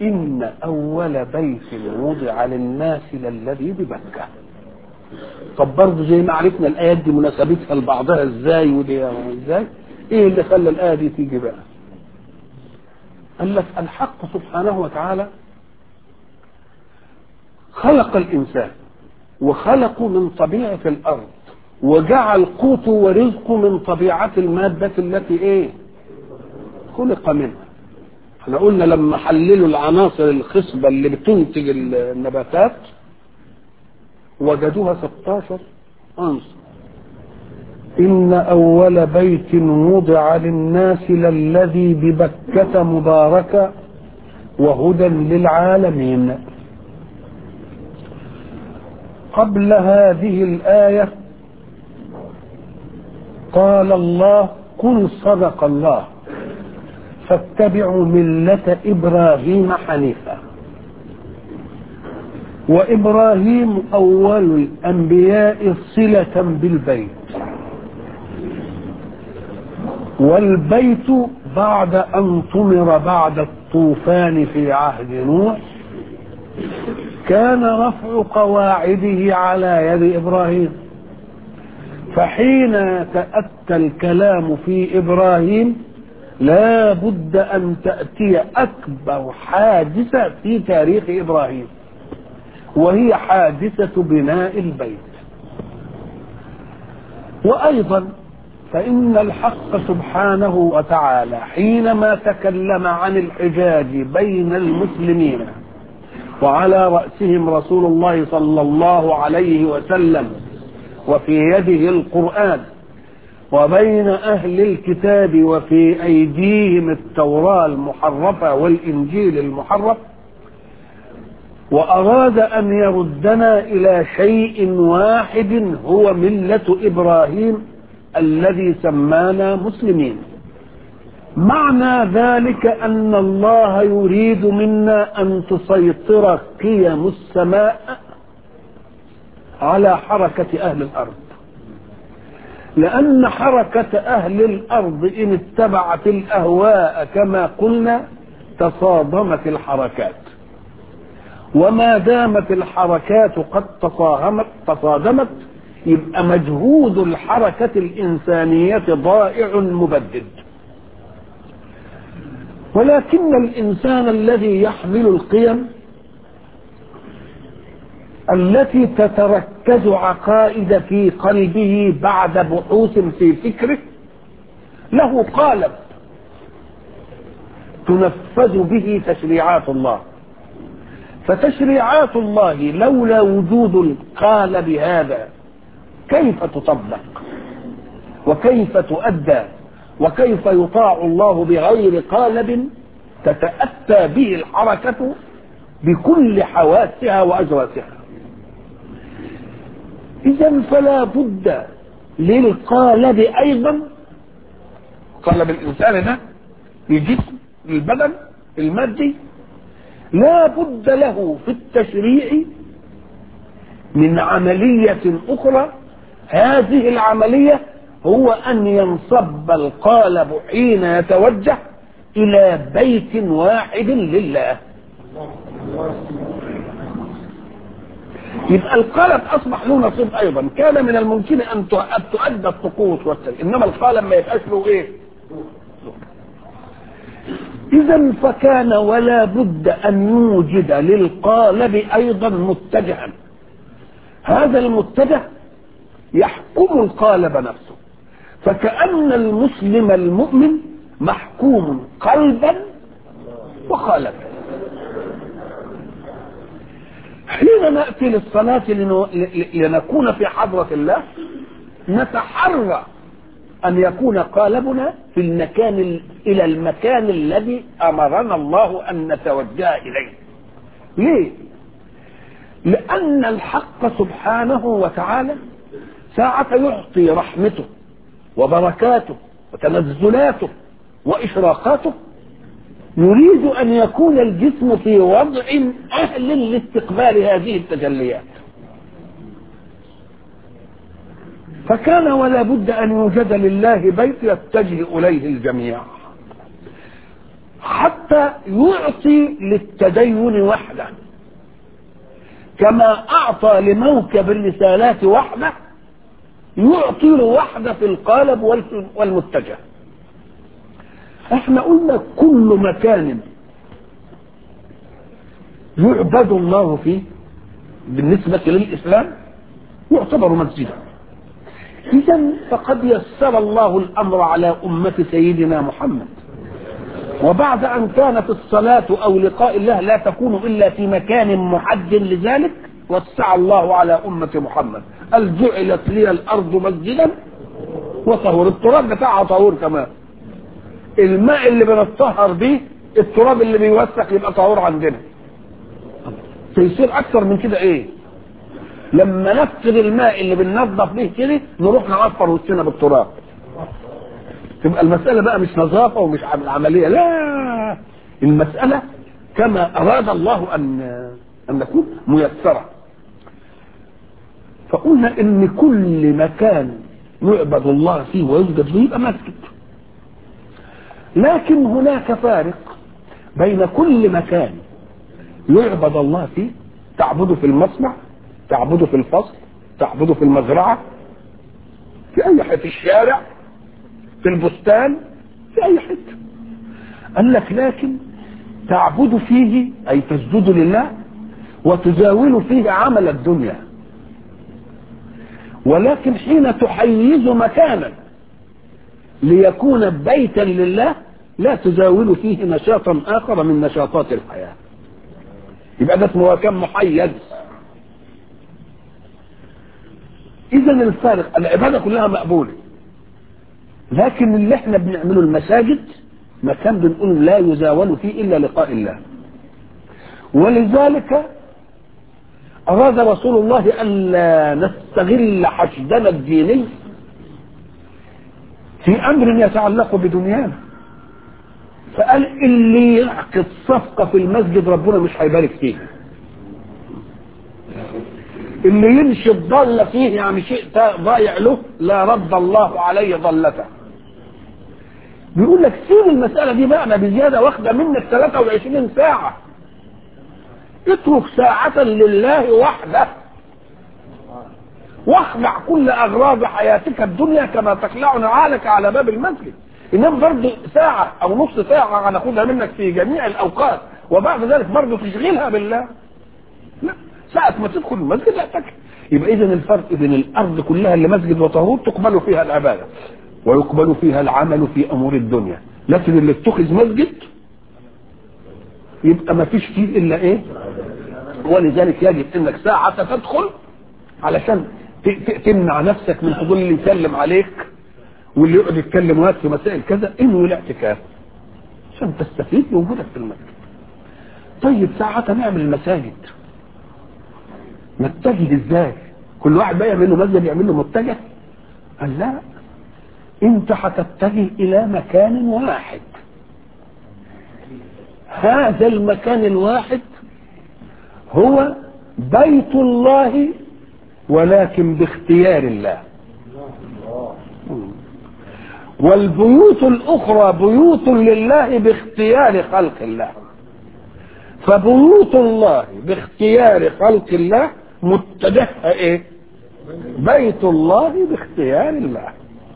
إن أول بيت وضع للناس للذي ببكة طب برضه زي ما عرفنا الآيات دي مناسبتها لبعضها ازاي ودي ازاي ايه اللي خلى الآية دي تيجي بقى قال لك الحق سبحانه وتعالى خلق الإنسان وخلقه من طبيعة الأرض وجعل قوته ورزقه من طبيعة المادة التي ايه خلق منها احنا قلنا لما حللوا العناصر الخصبة اللي بتنتج النباتات وجدوها 16 عنصر إن أول بيت وضع للناس للذي ببكة مباركا وهدى للعالمين قبل هذه الآية قال الله قل صدق الله فاتبعوا ملة إبراهيم حنيفا وإبراهيم أول الأنبياء صلة بالبيت والبيت بعد أن طمر بعد الطوفان في عهد نوح كان رفع قواعده على يد إبراهيم فحين تأتى الكلام في إبراهيم لا بد أن تأتي أكبر حادثة في تاريخ إبراهيم وهي حادثة بناء البيت وأيضا فإن الحق سبحانه وتعالى حينما تكلم عن الحجاج بين المسلمين وعلى رأسهم رسول الله صلى الله عليه وسلم وفي يده القرآن وبين أهل الكتاب وفي أيديهم التوراة المحرفة والإنجيل المحرف وأراد أن يردنا إلى شيء واحد هو ملة إبراهيم الذي سمانا مسلمين معنى ذلك أن الله يريد منا أن تسيطر قيم السماء على حركة أهل الأرض لأن حركة أهل الأرض إن اتبعت الأهواء كما قلنا تصادمت الحركات وما دامت الحركات قد تصاهمت تصادمت يبقى مجهود الحركة الإنسانية ضائع مبدد ولكن الإنسان الذي يحمل القيم التي تتركز عقائد في قلبه بعد بحوث في فكره له قالب تنفذ به تشريعات الله فتشريعات الله لولا وجود القالب هذا كيف تطبق وكيف تؤدى وكيف يطاع الله بغير قالب تتأتى به الحركة بكل حواسها وأجواسها إذا فلا بد للقالب أيضا قالب الإنسان ده الجسم البدن المادي لا بد له في التشريع من عملية أخرى هذه العملية هو أن ينصب القالب حين يتوجه إلى بيت واحد لله يبقى القالب أصبح له نصيب أيضا كان من الممكن أن تؤدى الطقوس والسلام إنما القالب ما يبقاش له إيه إذا فكان ولا بد أن يوجد للقالب أيضا متجها هذا المتجه يحكم القالب نفسه فكأن المسلم المؤمن محكوم قلبا وقالبا حين نأتي للصلاة لنكون في حضرة الله نتحرى أن يكون قالبنا في المكان إلى المكان الذي أمرنا الله أن نتوجه إليه ليه؟ لأن الحق سبحانه وتعالى ساعة يعطي رحمته وبركاته وتنزلاته وإشراقاته يريد أن يكون الجسم في وضع أهل لاستقبال هذه التجليات فكان ولا بد أن يوجد لله بيت يتجه إليه الجميع حتى يعطي للتدين وحده كما اعطى لموكب الرسالات وحده يعطي له وحده في القالب والمتجه احنا قلنا كل مكان يعبد الله فيه بالنسبة للإسلام يعتبر مسجدا إذا فقد يسر الله الأمر على أمة سيدنا محمد وبعد أن كانت الصلاة أو لقاء الله لا تكون إلا في مكان محد لذلك وسع الله على أمة محمد قال جعلت لي الأرض مسجدا وطهور التراب بتاعها طهور كمان الماء اللي بنطهر بيه التراب اللي بيوسخ يبقى طهور عندنا فيصير اكتر من كده ايه لما نفقد الماء اللي بننظف به كده نروح نعفر وشنا بالتراب تبقى المسألة بقى مش نظافة ومش عملية لا المسألة كما أراد الله أن أن نكون ميسرة فقلنا إن كل مكان يعبد الله فيه ويسجد فيه يبقى مسجد لكن هناك فارق بين كل مكان يعبد الله فيه تعبده في المصنع تعبده في الفصل تعبده في المزرعة في أي حتة في الشارع في البستان في أي حتة قال لك لكن تعبد فيه أي تسجد لله وتزاول فيه عمل الدنيا ولكن حين تحيز مكانا ليكون بيتا لله لا تزاول فيه نشاطا آخر من نشاطات الحياة يبقى ده اسمه مكان محيز اذا الفارق العباده كلها مقبوله لكن اللي احنا بنعمله المساجد مكان بنقول لا يزاول فيه الا لقاء الله ولذلك اراد رسول الله الا نستغل حشدنا الديني في امر يتعلق بدنيانا فقال اللي يعقد صفقة في المسجد ربنا مش هيبارك فيه اللي يمشي الضالة فيه يعني شيء ضايع له لا رد الله عليه ضلته بيقول لك سيب المسألة دي بقى بزيادة واخدة منك 23 ساعة اترك ساعة لله وحده واخلع كل أغراض حياتك الدنيا كما تخلع نعالك على باب المسجد انما برضه ساعة او نص ساعة هناخدها منك في جميع الاوقات وبعد ذلك برضه تشغلها بالله لا ساعة ما تدخل المسجد لا تكفي يبقى اذا الفرق بين الارض كلها اللي مسجد وطهور تقبل فيها العبادة ويقبل فيها العمل في امور الدنيا لكن اللي اتخذ مسجد يبقى ما فيش فيه الا ايه ولذلك يجب انك ساعة تدخل علشان تمنع نفسك من فضول اللي يسلم عليك واللي يقعد يتكلم وقت في مسائل كذا انه الاعتكاف عشان تستفيد بوجودك في المسجد طيب ساعة نعمل المساجد نتجه ازاي كل واحد بقى يعمل له مسجد يعمل له متجه قال لا انت هتتجه الى مكان واحد هذا المكان الواحد هو بيت الله ولكن باختيار الله والبيوت الاخرى بيوت لله باختيار خلق الله فبيوت الله باختيار خلق الله متجهها ايه بيت الله باختيار الله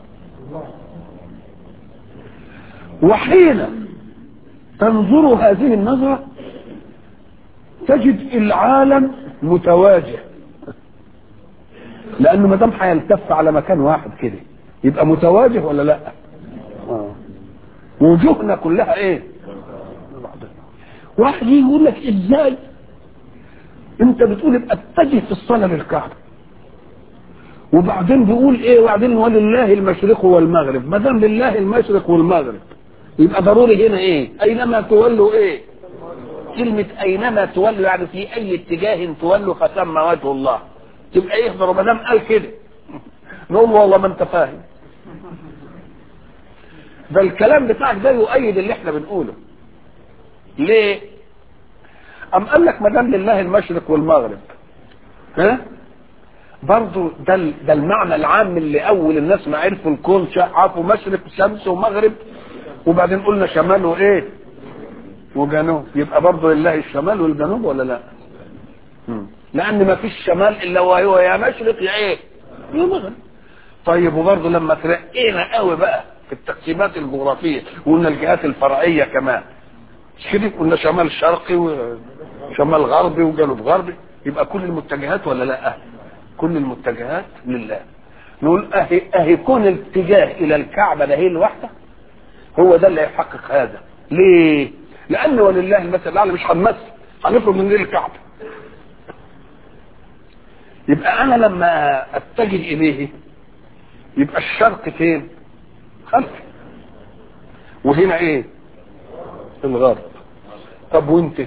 وحين تنظر هذه النظرة تجد العالم متواجه لانه ما دام هيلتف على مكان واحد كده يبقى متواجه ولا لا آه. وجوهنا كلها ايه واحد يجي يقول لك ازاي انت بتقول ابقى اتجه في الصلاه للكعبه وبعدين بيقول ايه وبعدين ولله المشرق والمغرب ما دام لله المشرق والمغرب يبقى ضروري هنا ايه اينما تولوا ايه كلمة اينما تولوا يعني في اي اتجاه تولوا فتم وجه الله تبقى يحضر ما دام قال كده نقول والله ما انت فاهم ده الكلام بتاعك ده يؤيد اللي احنا بنقوله ليه ام قال لك ما دام لله المشرق والمغرب ها برضه ده ده المعنى العام اللي اول الناس ما عرفوا الكون عرفوا مشرق شمس ومغرب وبعدين قلنا شمال وايه وجنوب يبقى برضه لله الشمال والجنوب ولا لا مم. لان ما فيش شمال الا وهو يا مشرق يا ايه يا مغرب طيب وبرضه لما ترقينا قوي بقى في التقسيمات الجغرافيه وقلنا الجهات الفرعيه كمان مش كده قلنا شمال شرقي وشمال غربي وجنوب غربي يبقى كل المتجهات ولا لا كل المتجهات لله نقول اهي اهي كون الاتجاه الى الكعبه ده هي الواحده هو ده اللي يحقق هذا ليه لان ولله المثل الاعلى مش هنمثل هنفرض من ليه الكعبه يبقى انا لما اتجه اليه يبقى الشرق فين خلفي وهنا ايه الغرب طب وانت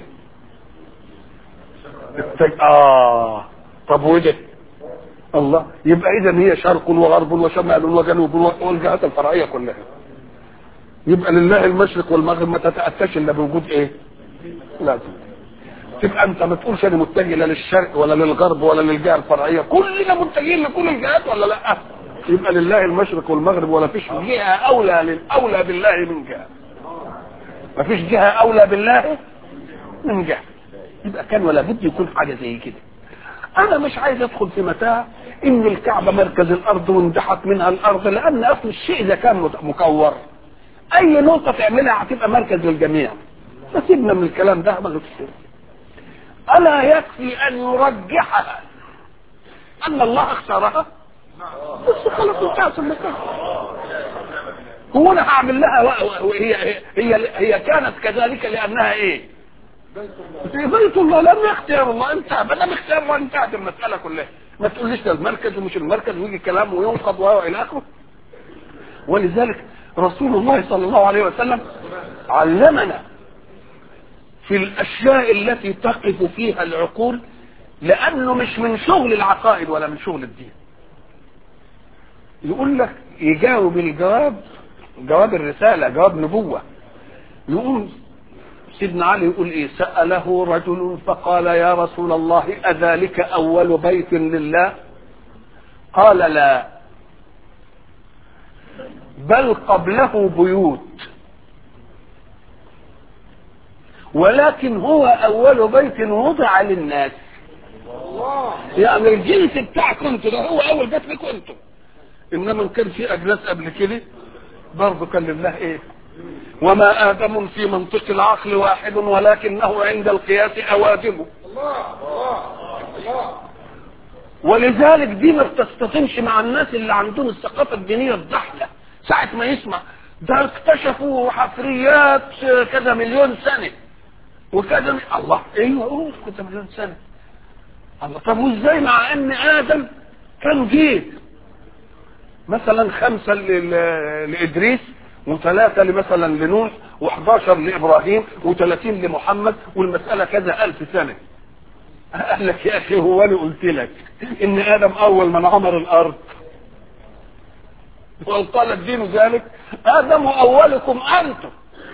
التج... اه طب وده الله يبقى اذا هي شرق وغرب وشمال وجنوب والجهات الفرعيه كلها يبقى لله المشرق والمغرب ما تتاتاش الا بوجود ايه لازم تبقى انت ما تقولش انا متجه لا للشرق ولا للغرب ولا للجهه الفرعيه كلنا متجهين لكل الجهات ولا لا يبقى لله المشرق والمغرب ولا فيش جهه اولى للاولى بالله من جهه ما فيش جهه اولى بالله من جهه يبقى كان ولا بد يكون حاجه زي كده انا مش عايز ادخل في متاع ان الكعبه مركز الارض واندحت منها الارض لان اصل الشيء اذا كان مكور اي نقطه تعملها هتبقى مركز للجميع فسيبنا من الكلام ده ما الا يكفي ان يرجحها ان الله اختارها بس خلاص انتهت المكان هو انا هعمل لها وهي هي هي كانت كذلك لانها ايه في بيت الله لم يختار الله انتهى ما دام اختار الله انتهت المساله كلها ما تقوليش ده المركز ومش المركز ويجي كلام وينقض والى اخره ولذلك رسول الله صلى الله عليه وسلم علمنا في الاشياء التي تقف فيها العقول لانه مش من شغل العقائد ولا من شغل الدين يقول لك يجاوب الجواب جواب الرساله جواب نبوه يقول سيدنا علي يقول ايه سأله رجل فقال يا رسول الله أذلك أول بيت لله قال لا بل قبله بيوت ولكن هو أول بيت وضع للناس يعني الجنس بتاعكم انتوا ده هو أول بيت لكم انتوا إنما كان في أجناس قبل كده برضه كان لله إيه وما آدم في منطق العقل واحد ولكنه عند القياس أوادم ولذلك دي ما بتستطيعش مع الناس اللي عندهم الثقافة الدينية الضحلة ساعة ما يسمع ده اكتشفوا حفريات كذا مليون سنة وكذا الله ايوه اوه كذا مليون سنة الله طب وازاي مع ان ادم كان جيل مثلا خمسة لإدريس وثلاثة مثلا لنوح و11 لإبراهيم و30 لمحمد والمسألة كذا ألف سنة قال لك يا أخي هو أنا قلت لك إن آدم أول من عمر الأرض وقال الدين ذلك آدم أولكم أنتم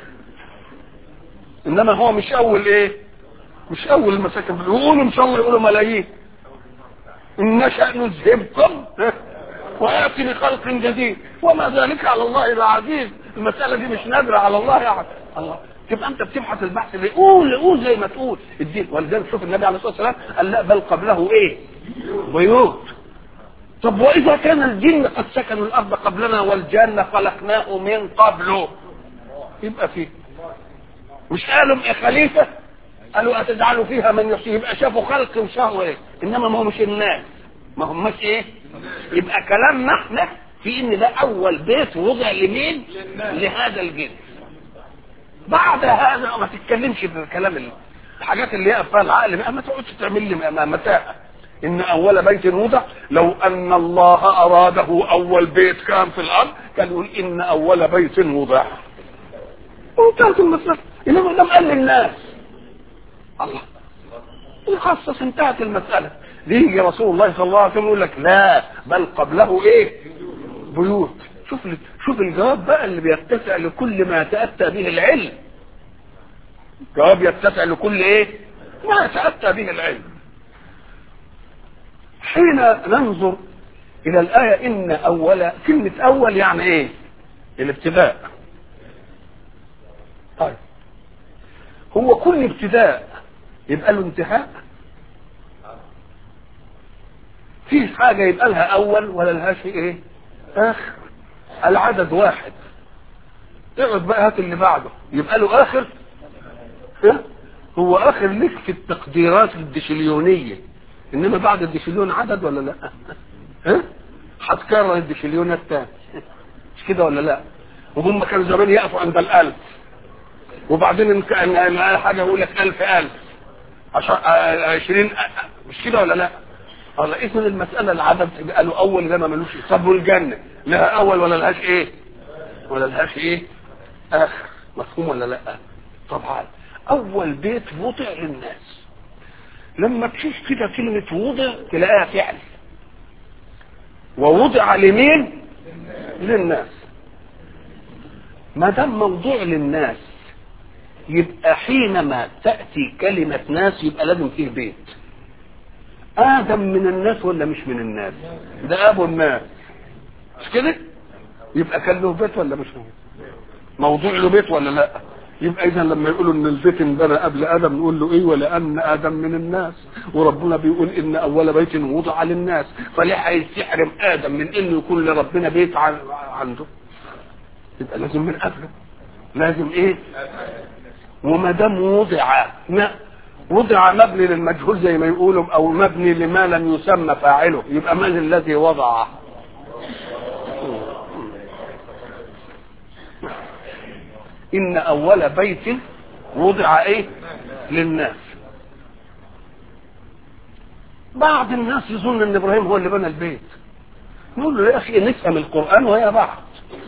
إنما هو مش أول إيه مش أول المساكن يقولوا إن شاء الله يقولوا ملايين إن نشأ نذهبكم وياتي بخلق جديد وما ذلك على الله بعزيز المساله دي مش نادره على الله يعني الله تبقى انت بتبحث البحث اللي قول قول زي ما تقول الدين ولذلك شوف النبي عليه الصلاه والسلام قال لا بل قبله ايه؟ بيوت طب واذا كان الجن قد سكنوا الارض قبلنا والجنه خلقناه من قبله يبقى فيه مش قالوا يا خليفه قالوا اتجعلوا فيها من يحيي يبقى شافوا خلق وشافوا ايه انما ما هو مش الناس ما هماش ايه يبقى كلامنا احنا في ان ده اول بيت وضع لمين لهذا الجنس بعد هذا ما تتكلمش في الكلام اللي الحاجات اللي يقف فيها العقل بقى ما تقعدش تعمل لي متاهه ان اول بيت وضع لو ان الله اراده اول بيت كان في الارض كان يقول ان اول بيت وضع وانتهت المسألة انما لم قال للناس الله يخصص انتهت المسألة يجي رسول الله صلى الله عليه وسلم يقول لك لا بل قبله ايه بيوت شوف شوف الجواب بقى اللي بيتسع لكل ما يتاتى به العلم جواب يتسع لكل ايه ما يتاتى به العلم حين ننظر الى الايه ان اول كلمه اول يعني ايه الابتداء طيب هو كل ابتداء يبقى له انتهاء في حاجة يبقى لها أول ولا لهاش إيه؟ آخر العدد واحد اقعد بقى هات اللي بعده يبقى له آخر إيه؟ هو آخر لك في التقديرات الدشليونية إنما بعد الدشليون عدد ولا لا؟ ها؟ هتكرر الدشليون الثاني مش كده ولا لا؟ وهم كانوا زمان يقفوا عند الألف وبعدين إن كان حاجة يقول لك ألف ألف عشرين مش كده ولا لا؟ الله اذا المساله العدد قالوا اول ده ما ملوش طب والجنه لها اول ولا لهاش ايه ولا لهاش ايه اخر مفهوم ولا لا طبعا اول بيت وضع للناس لما تشوف كده كلمه وضع تلاقيها فعل ووضع لمين للناس ما دام موضوع للناس يبقى حينما تاتي كلمه ناس يبقى لازم فيه بيت ادم من الناس ولا مش من الناس ده ابو الناس مش كده يبقى كان له بيت ولا مش له موضوع له بيت ولا لا يبقى اذا لما يقولوا ان البيت انبنى قبل ادم نقول له ايه ولان ادم من الناس وربنا بيقول ان اول بيت وضع للناس فليه هيستحرم ادم من انه يكون لربنا بيت عنده يبقى لازم من قبله لازم ايه وما دام وضع وضع مبني للمجهول زي ما يقولوا او مبني لما لم يسمى فاعله يبقى من الذي وضعه ان اول بيت وضع ايه للناس بعض الناس يظن ان ابراهيم هو اللي بنى البيت نقول له يا اخي نفهم القران وهي بعض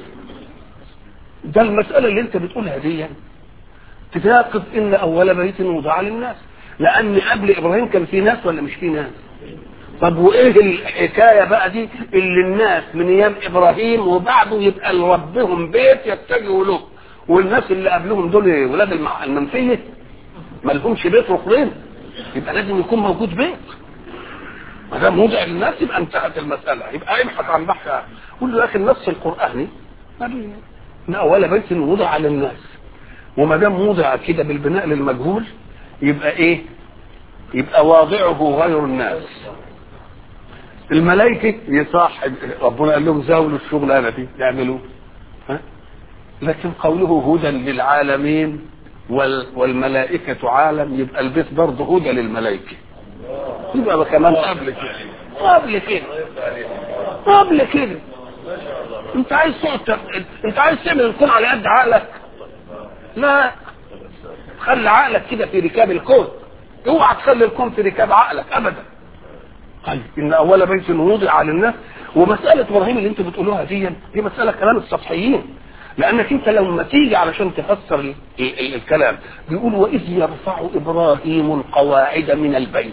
ده المساله اللي انت بتقولها دي تناقض ان اول بيت وضع للناس لان قبل ابراهيم كان في ناس ولا مش في ناس طب وايه الحكايه بقى دي اللي الناس من ايام ابراهيم وبعده يبقى لربهم بيت يتجهوا له والناس اللي قبلهم دول ولاد المنفيه ما لهمش بيت ركنين يبقى لازم يكون موجود بيت ما دام وضع للناس يبقى انتهت المساله يبقى ابحث عن بحث قول له يا اخي النص القراني ان اول بيت وضع للناس وما دام وضع كده بالبناء للمجهول يبقى ايه يبقى واضعه غير الناس الملائكة يصاحب ربنا قال لهم زاولوا الشغلانة دي يعملوا ها؟ لكن قوله هدى للعالمين وال والملائكة عالم يبقى البيت برضه هدى للملائكة يبقى كمان قبل كده قبل كده قبل كده انت عايز تقعد انت عايز تعمل الكون على قد عقلك لا خلي عقلك كده في ركاب الكون اوعى تخلي الكون في ركاب عقلك ابدا طيب ان اول بيت وضع للناس ومساله ابراهيم اللي انتوا بتقولوها دي دي مساله كلام السطحيين لانك انت لما تيجي علشان تفسر ال ال الكلام بيقول واذ يرفع ابراهيم القواعد من البيت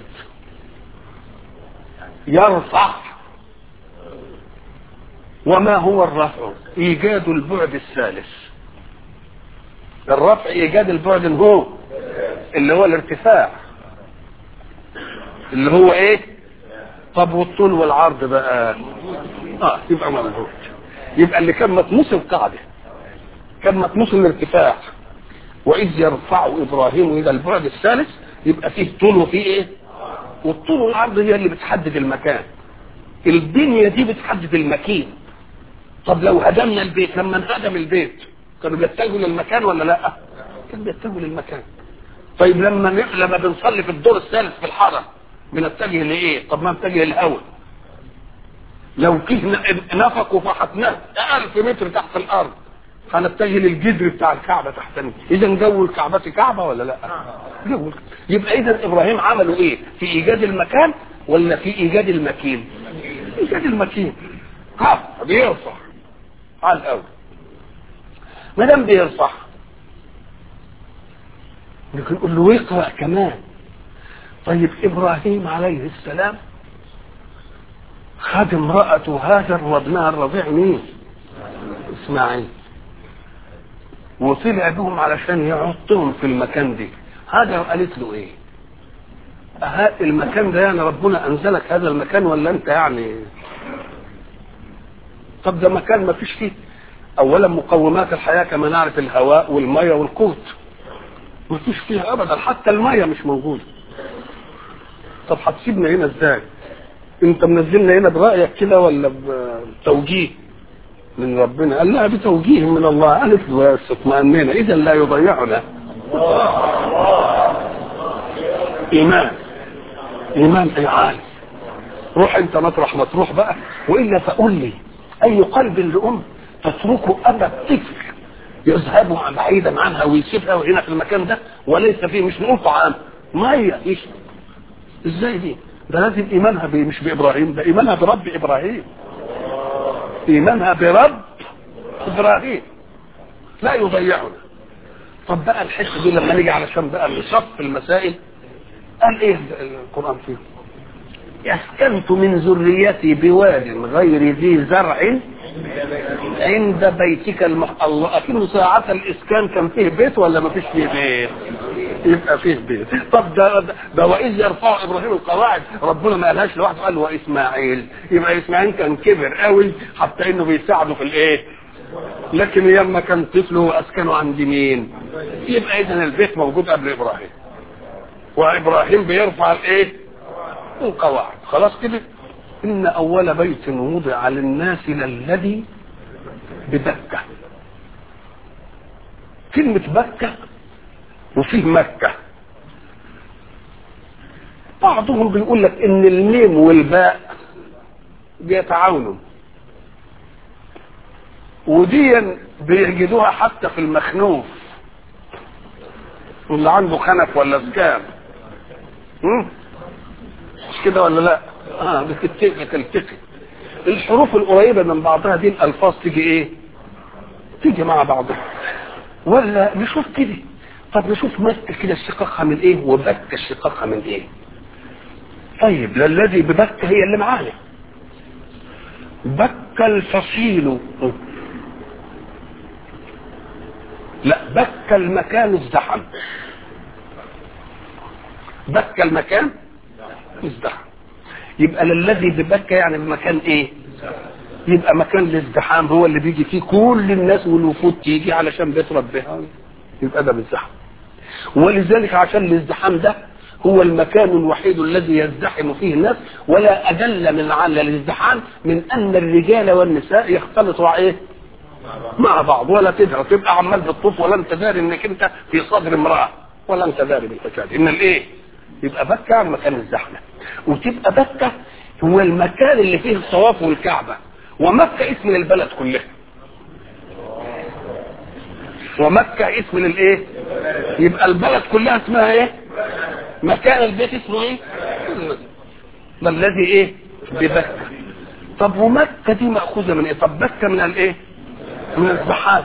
يرفع وما هو الرفع ايجاد البعد الثالث الرفع ايجاد البعد هو اللي هو الارتفاع اللي هو ايه طب والطول والعرض بقى اه يبقى موجود يبقى اللي كان مطموس القاعده كان مطموس الارتفاع واذ يرفع ابراهيم الى البعد الثالث يبقى فيه طول وفيه ايه والطول والعرض هي اللي بتحدد المكان البنيه دي بتحدد المكين طب لو هدمنا البيت لما انهدم البيت كانوا بيتجهوا للمكان ولا لا كانوا بيتجهوا للمكان طيب لما لما بنصلي في الدور الثالث في الحرم بنتجه لايه طب ما نتجه للاول لو كنا نفق وفحتناه 1000 متر تحت الارض هنتجه للجدر بتاع الكعبه تحتنا اذا جو الكعبه كعبه ولا لا جو يبقى اذا ابراهيم عملوا ايه في ايجاد المكان ولا في ايجاد المكين ايجاد المكين ها بيرفع على الاول ما دام بيرفع لكن نقول له اقرا كمان طيب ابراهيم عليه السلام خد امرأته هاجر وابنها الرضيع مين؟ اسماعيل وطلع بهم علشان يحطهم في المكان دي هاجر قالت له ايه؟ أه المكان ده يعني ربنا انزلك هذا المكان ولا انت يعني طب ده مكان ما فيش فيه اولا مقومات الحياه كما نعرف الهواء والميه والقوت ما فيش فيها ابدا حتى الميه مش موجوده طب هتسيبنا هنا ازاي انت منزلنا هنا برايك كده ولا بتوجيه من ربنا قال لها بتوجيه من الله قالت له بس اطمئننا اذا لا يضيعنا ايمان ايمان اي عالي روح انت مطرح ما تروح بقى والا فقل لي اي قلب لام تتركه ابا الطفل يذهب بعيدا عنها ويسيبها وهنا في المكان ده وليس فيه مش نقول طعام ميه يشرب ازاي دي ده لازم ايمانها بي مش بابراهيم ده ايمانها برب ابراهيم ايمانها برب ابراهيم لا يضيعنا طب بقى الحته دي لما نيجي علشان بقى نصف المسائل قال ايه القران فيه اسكنت من ذريتي بواد غير ذي زرع عند بيتك المح... الله اكنه ساعة الاسكان كان فيه بيت ولا ما فيش فيه بيت يبقى فيه بيت طب ده ده, ده واذ يرفع ابراهيم القواعد ربنا ما قالهاش لوحده قال واسماعيل يبقى اسماعيل كان كبر قوي حتى انه بيساعده في الايه لكن لما كان طفل هو اسكنه عند مين يبقى اذا البيت موجود قبل ابراهيم وابراهيم بيرفع الايه القواعد خلاص كده ان اول بيت وضع للناس للذي ببكة كلمة بكة وفيه مكة بعضهم بيقول لك ان الميم والباء بيتعاونوا وديا بيجدوها حتى في المخنوف واللي عنده خنف ولا سكام مش كده ولا لا اه بتتفق بتلتقي الحروف القريبه من بعضها دي الالفاظ تيجي ايه تيجي مع بعضها ولا نشوف كده طب نشوف مكه كده اشتقاقها من ايه وبكه اشتقاقها من ايه طيب للذي ببكه هي اللي معانا بك الفصيل لا بك المكان ازدحم بك المكان ازدحم يبقى للذي ببكة يعني بمكان ايه يبقى مكان الازدحام هو اللي بيجي فيه كل الناس والوفود تيجي علشان بيت ربها يبقى ده بالزحم ولذلك عشان الازدحام ده هو المكان الوحيد الذي يزدحم فيه الناس ولا أدل من على الازدحام من أن الرجال والنساء يختلطوا ايه مع بعض ولا تدرى تبقى عمال بتطوف ولا انت داري انك انت في صدر امرأة ولا انت داري بالفساد ان الايه يبقى بكة عن مكان الزحمة وتبقى بكة هو المكان اللي فيه الطواف والكعبة ومكة اسم للبلد كلها ومكة اسم للايه يبقى البلد كلها اسمها ايه مكان البيت اسمه ايه ما الذي ايه ببكة طب ومكة دي مأخوذة من ايه طب بكة من الايه من الزحام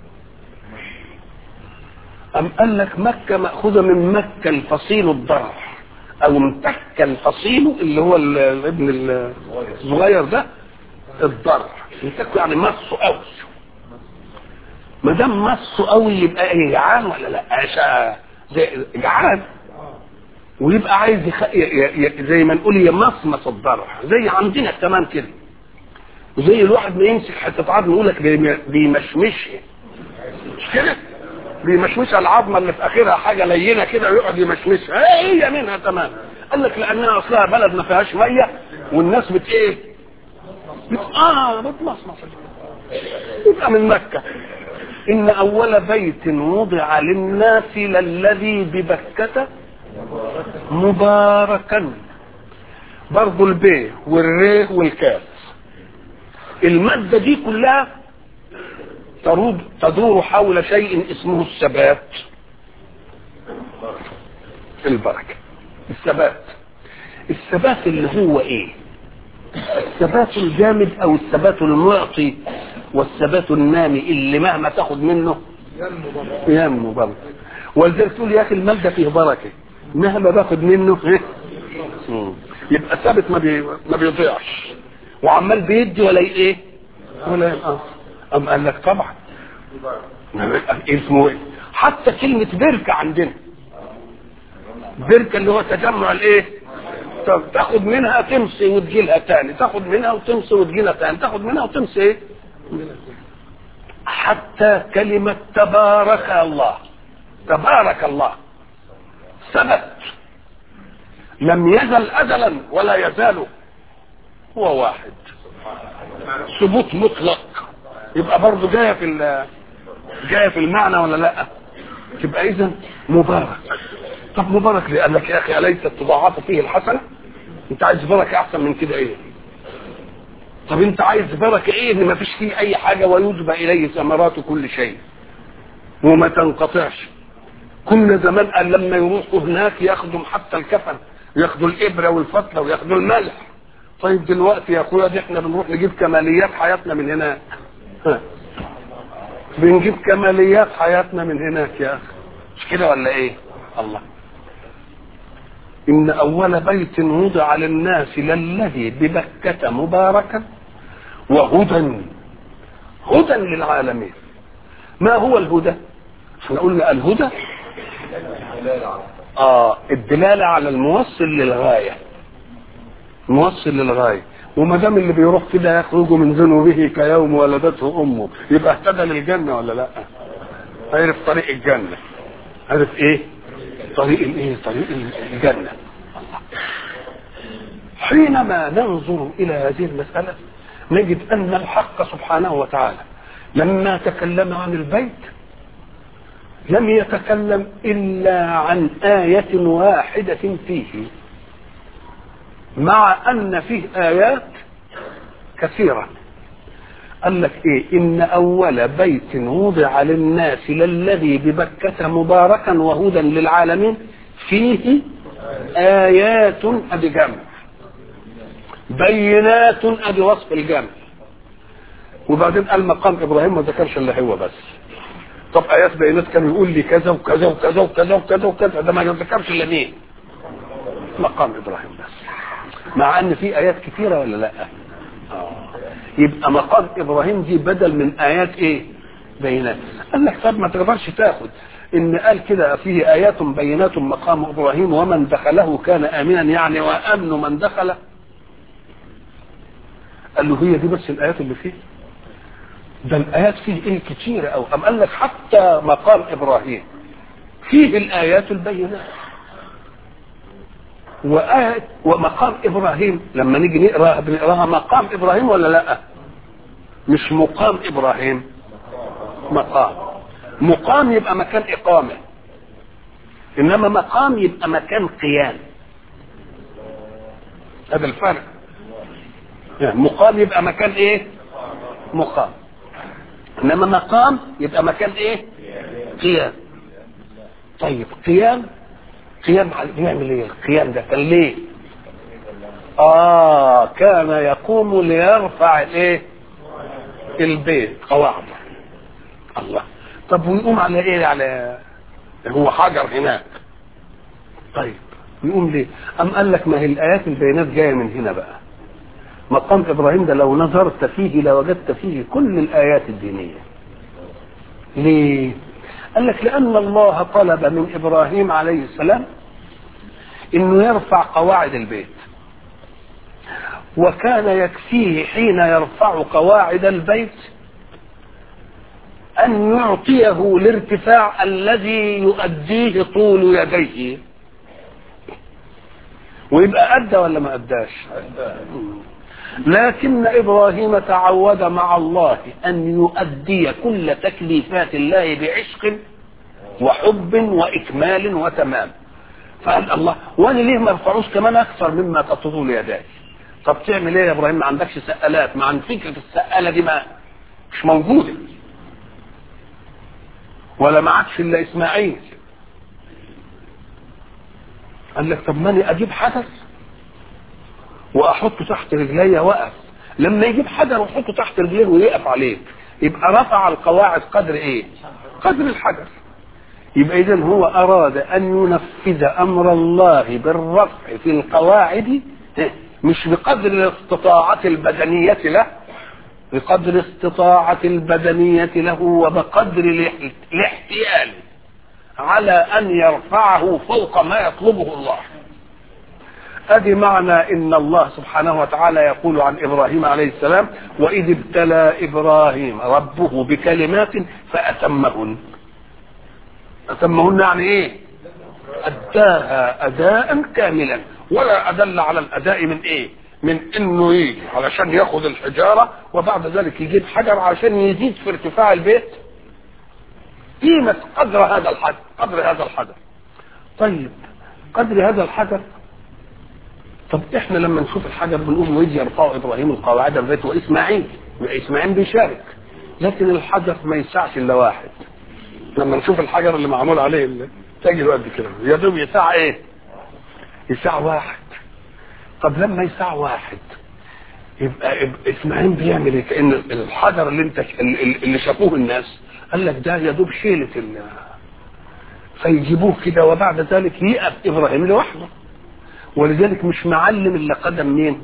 أم قال لك مكة مأخوذة من مكة الفصيل الضرع أو امتك الفصيل اللي هو الابن الصغير ده الضرع امتك يعني مصه قوي ما دام مصه قوي يبقى ايه جعان ولا لا عشاء زي جعان ويبقى عايز يخ... ي... ي... زي ما نقول يمصمص الضرع زي عندنا كمان كده وزي الواحد ما يمسك حته عظم يقول لك بيمشمشها مش كده؟ بيمشمشها العظمه اللي في اخرها حاجه لينه كده ويقعد يمشمشها هي منها تمام قال لك لانها اصلها بلد ما فيهاش ميه والناس بت ايه؟ بت اه بتمصمص يبقى من مكه ان اول بيت وضع للناس للذي ببكه مباركا برضو البي والري والكاف المادة دي كلها ترود تدور حول شيء اسمه الثبات البركة الثبات الثبات اللي هو ايه الثبات الجامد او الثبات المعطي والثبات النامي اللي مهما تاخد منه ينمو بركة ولذلك تقول يا اخي المال ده فيه بركة مهما باخد منه ايه يبقى ثابت ما, بي... ما بيضيعش وعمال بيدي ولا ايه ولا ينقص ام قال لك طبعا اسمه ايه حتى كلمة بركة عندنا بركة اللي هو تجمع الايه تاخد منها تمسي وتجي لها تاني تاخد منها وتمسي وتجي لها تاني تاخد منها وتمسي ايه حتى كلمة تبارك الله تبارك الله ثبت لم يزل ازلا ولا يزال هو واحد ثبوت مطلق يبقى برضه جايه في جايه في المعنى ولا لا تبقى اذا مبارك طب مبارك ليه قال لك يا اخي اليس تضاعف فيه الحسنه انت عايز بركه احسن من كده ايه طب انت عايز بركه ايه ان ما فيش فيه اي حاجه ويجبى اليه ثمرات كل شيء وما تنقطعش كنا زمان قال لما يروحوا هناك ياخدوا حتى الكفن ياخدوا الابره والفتله وياخدوا الملح طيب دلوقتي يا اخويا دي احنا بنروح نجيب كماليات حياتنا من هناك بنجيب كماليات حياتنا من هناك يا اخي مش كده ولا ايه الله ان اول بيت وضع للناس للذي ببكة مباركا وهدى هدى للعالمين ما هو الهدى احنا قلنا الهدى اه الدلالة على الموصل للغاية موصل للغاية وما دام اللي بيروح كده يخرج من ذنوبه كيوم ولدته امه يبقى اهتدى للجنه ولا لا؟ عرف طريق الجنه عرف ايه؟ طريق الايه؟ طريق الجنه حينما ننظر الى هذه المساله نجد ان الحق سبحانه وتعالى لما تكلم عن البيت لم يتكلم الا عن ايه واحده فيه مع ان فيه ايات كثيره قال لك ايه ان اول بيت وضع للناس للذي ببكة مباركا وهدى للعالمين فيه ايات ادي جمع بينات ادي وصف الجمع وبعدين قال مقام ابراهيم ما ذكرش الا هو بس طب ايات بينات كان يقول لي كذا وكذا وكذا وكذا وكذا وكذا ده ما ذكرش الا مين مقام ابراهيم بس مع ان في ايات كثيره ولا لا آه. يبقى مقام ابراهيم دي بدل من ايات ايه بينات قال لك طب ما تقدرش تاخد ان قال كده فيه ايات بينات مقام ابراهيم ومن دخله كان امنا يعني وامن من دخله قال له هي دي بس الايات اللي فيه ده الايات فيه ايه كتيره او ام قال لك حتى مقام ابراهيم فيه الايات البينات وآية ومقام إبراهيم لما نيجي نقراها بنقراها مقام إبراهيم ولا لا؟ مش مقام إبراهيم مقام مقام يبقى مكان إقامة إنما مقام يبقى مكان قيام هذا الفرق يعني مقام يبقى مكان إيه؟ مقام إنما مقام يبقى مكان إيه؟ قيام طيب قيام قيام بيعمل ايه القيام ده كان ليه اه كان يقوم ليرفع الايه البيت قواعده الله طب ويقوم على ايه على هو حجر هناك طيب يقوم ليه ام قال لك ما هي الايات البينات جايه من هنا بقى مقام ابراهيم ده لو نظرت فيه لوجدت فيه كل الايات الدينيه ليه قال لك لأن الله طلب من إبراهيم عليه السلام إنه يرفع قواعد البيت وكان يكفيه حين يرفع قواعد البيت أن يعطيه الارتفاع الذي يؤديه طول يديه ويبقى أدى ولا ما أداش لكن إبراهيم تعود مع الله أن يؤدي كل تكليفات الله بعشق وحب وإكمال وتمام فقال الله وانا ليه ما ارفعوش كمان اكثر مما تطول يداي طب تعمل ايه يا ابراهيم ما عندكش سقالات ما عند فكره السقاله دي ما مش موجوده ولا معكش الا اسماعيل قال لك طب ماني اجيب حجر واحطه تحت رجلي واقف لما يجيب حجر ويحطه تحت رجليه ويقف عليه يبقى رفع القواعد قدر ايه قدر الحجر يبقى اذا هو اراد ان ينفذ امر الله بالرفع في القواعد مش بقدر الاستطاعة البدنية له بقدر الاستطاعة البدنية له وبقدر الاحتيال على ان يرفعه فوق ما يطلبه الله ادي معنى ان الله سبحانه وتعالى يقول عن ابراهيم عليه السلام واذ ابتلى ابراهيم ربه بكلمات فاتمهن أتمهن يعني إيه أداها أداء كاملا ولا أدل على الأداء من إيه من انه يجي علشان ياخد الحجاره وبعد ذلك يجيب حجر عشان يزيد في ارتفاع البيت قيمه قدر هذا الحجر قدر هذا الحجر طيب قدر هذا الحجر طب احنا لما نشوف الحجر بنقول وإذ يرفع ابراهيم القواعد من بيته واسماعيل واسماعيل بيشارك لكن الحجر ما يسعش الا واحد لما نشوف الحجر اللي معمول عليه اللي تجد قد كده يا دوب يسع ايه؟ يسع واحد طب لما يسع واحد يبقى, يبقى اسماعيل بيعمل ايه؟ كان الحجر اللي انت اللي شافوه الناس قال لك ده يا دوب شيلة ال فيجيبوه كده وبعد ذلك يقف ابراهيم لوحده ولذلك مش معلم الا قدم مين؟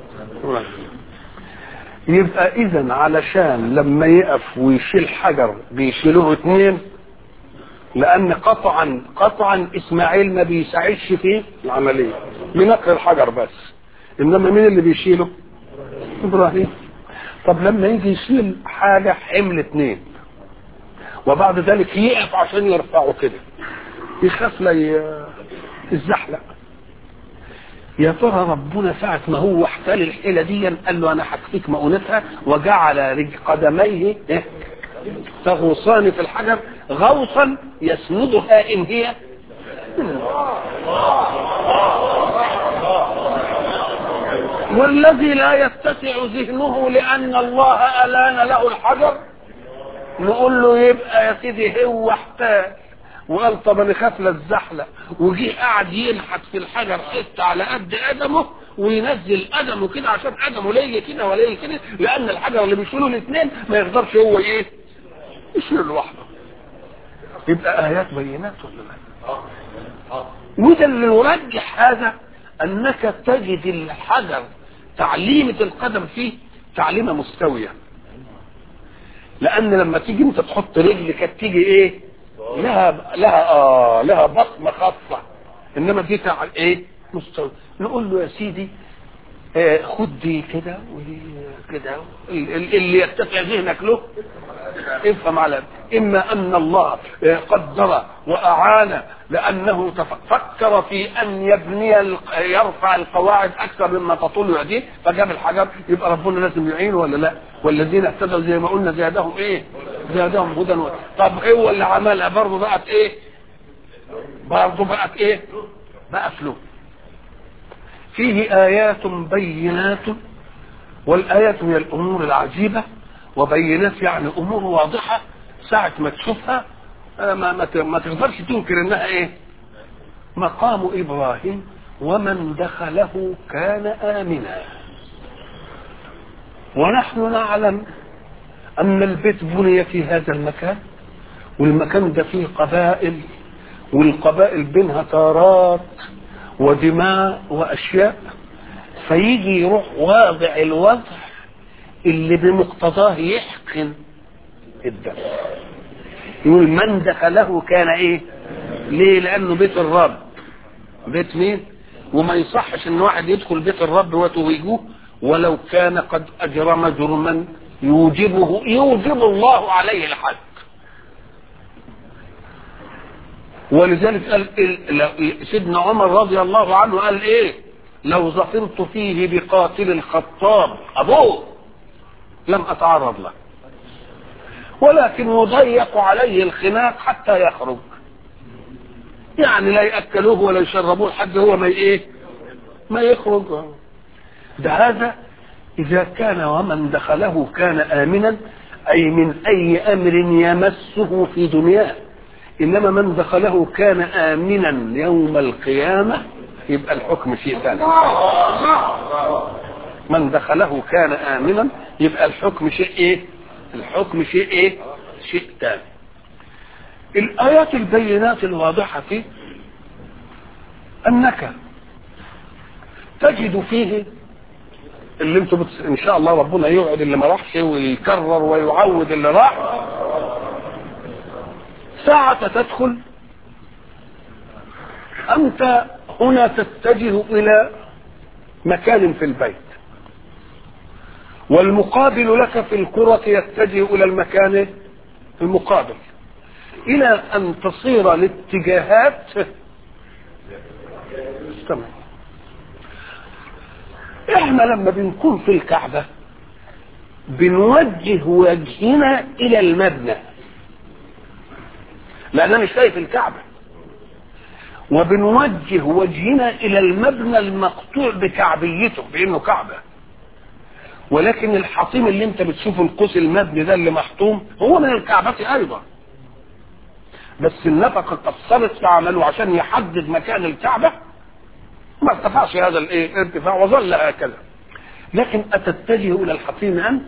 يبقى اذا علشان لما يقف ويشيل حجر بيشيلوه اثنين لان قطعا قطعا اسماعيل ما بيساعدش في العمليه بنقل الحجر بس انما مين اللي بيشيله ابراهيم طب لما يجي يشيل حاجه حمل اثنين وبعد ذلك يقف عشان يرفعه كده يخاف لا يتزحلق يا ترى ربنا ساعة ما هو احتال الحيلة دي قال له أنا هكفيك مؤونتها وجعل رج قدميه إيه؟ تغوصان في الحجر غوصا يسندها إن هي والذي لا يتسع ذهنه لأن الله ألان له الحجر نقول له يبقى يا سيدي هو احتال وقال طب انا خاف لا الزحلق وجي قاعد ينحت في الحجر حته على قد قدمه وينزل قدمه كده عشان قدمه لا يجي كده ولا يجي كده لان الحجر اللي بيشيله الاثنين ما يقدرش هو ايه يشيله لوحده يبقى ايات بينات ولا لا وده اللي يرجح هذا انك تجد الحجر تعليمة القدم فيه تعليمة مستوية لان لما تيجي انت تحط رجلك تيجي ايه لها لها اه لها بصمه خاصه انما دي تاع ايه مستوى نقول له يا سيدي آه خد دي كده ودي كده اللي يتسع ذهنك له افهم على اما ان الله قدر واعان لانه فكر في ان يبني يرفع القواعد اكثر مما تطول يديه فجاب الحجر يبقى ربنا لازم يعين ولا لا والذين اهتدوا زي ما قلنا زادهم ايه زادهم هدى و... طب هو اللي عملها برضه بقت ايه برضه بقت ايه بقى فلو فيه ايات بينات والايات هي الامور العجيبه وبينات يعني امور واضحه ساعه ما تشوفها ما ما ما تقدرش تنكر انها ايه مقام ابراهيم ومن دخله كان امنا ونحن نعلم ان البيت بني في هذا المكان والمكان ده فيه قبائل والقبائل بينها تارات ودماء واشياء فيجي يروح واضع الوضع اللي بمقتضاه يحقن الدم يقول من دخله كان ايه ليه لانه بيت الرب بيت مين وما يصحش ان واحد يدخل بيت الرب وتويجوه ولو كان قد اجرم جرما يوجبه يوجب الله عليه الحد ولذلك قال سيدنا عمر رضي الله عنه قال ايه لو ظفرت فيه بقاتل الخطاب ابوه لم اتعرض له ولكن يضيق عليه الخناق حتى يخرج يعني لا ياكلوه ولا يشربوه لحد هو ما ايه ما يخرج ده هذا اذا كان ومن دخله كان امنا اي من اي امر يمسه في دنياه انما من دخله كان امنا يوم القيامه يبقى الحكم شيء ثاني من دخله كان امنا يبقى الحكم شيء ايه الحكم شيء ايه شيء ثاني الايات البينات الواضحه فيه انك تجد فيه اللي انتم بتس... ان شاء الله ربنا يوعد اللي ما راحش ويكرر ويعود اللي راح ساعة تدخل أنت هنا تتجه إلى مكان في البيت والمقابل لك في الكرة يتجه إلى المكان المقابل الى ان تصير الاتجاهات تمام احنا لما بنكون في الكعبه بنوجه وجهنا الى المبنى لاننا مش شايف الكعبه وبنوجه وجهنا الى المبنى المقطوع بكعبيته بانه كعبه ولكن الحطيم اللي انت بتشوفه القوس المبني ده اللي محطوم هو من الكعبة ايضا بس النفقة قصرت في عمله عشان يحدد مكان الكعبة ما ارتفعش هذا الايه ارتفاع وظل هكذا لكن اتتجه الى الحطيم انت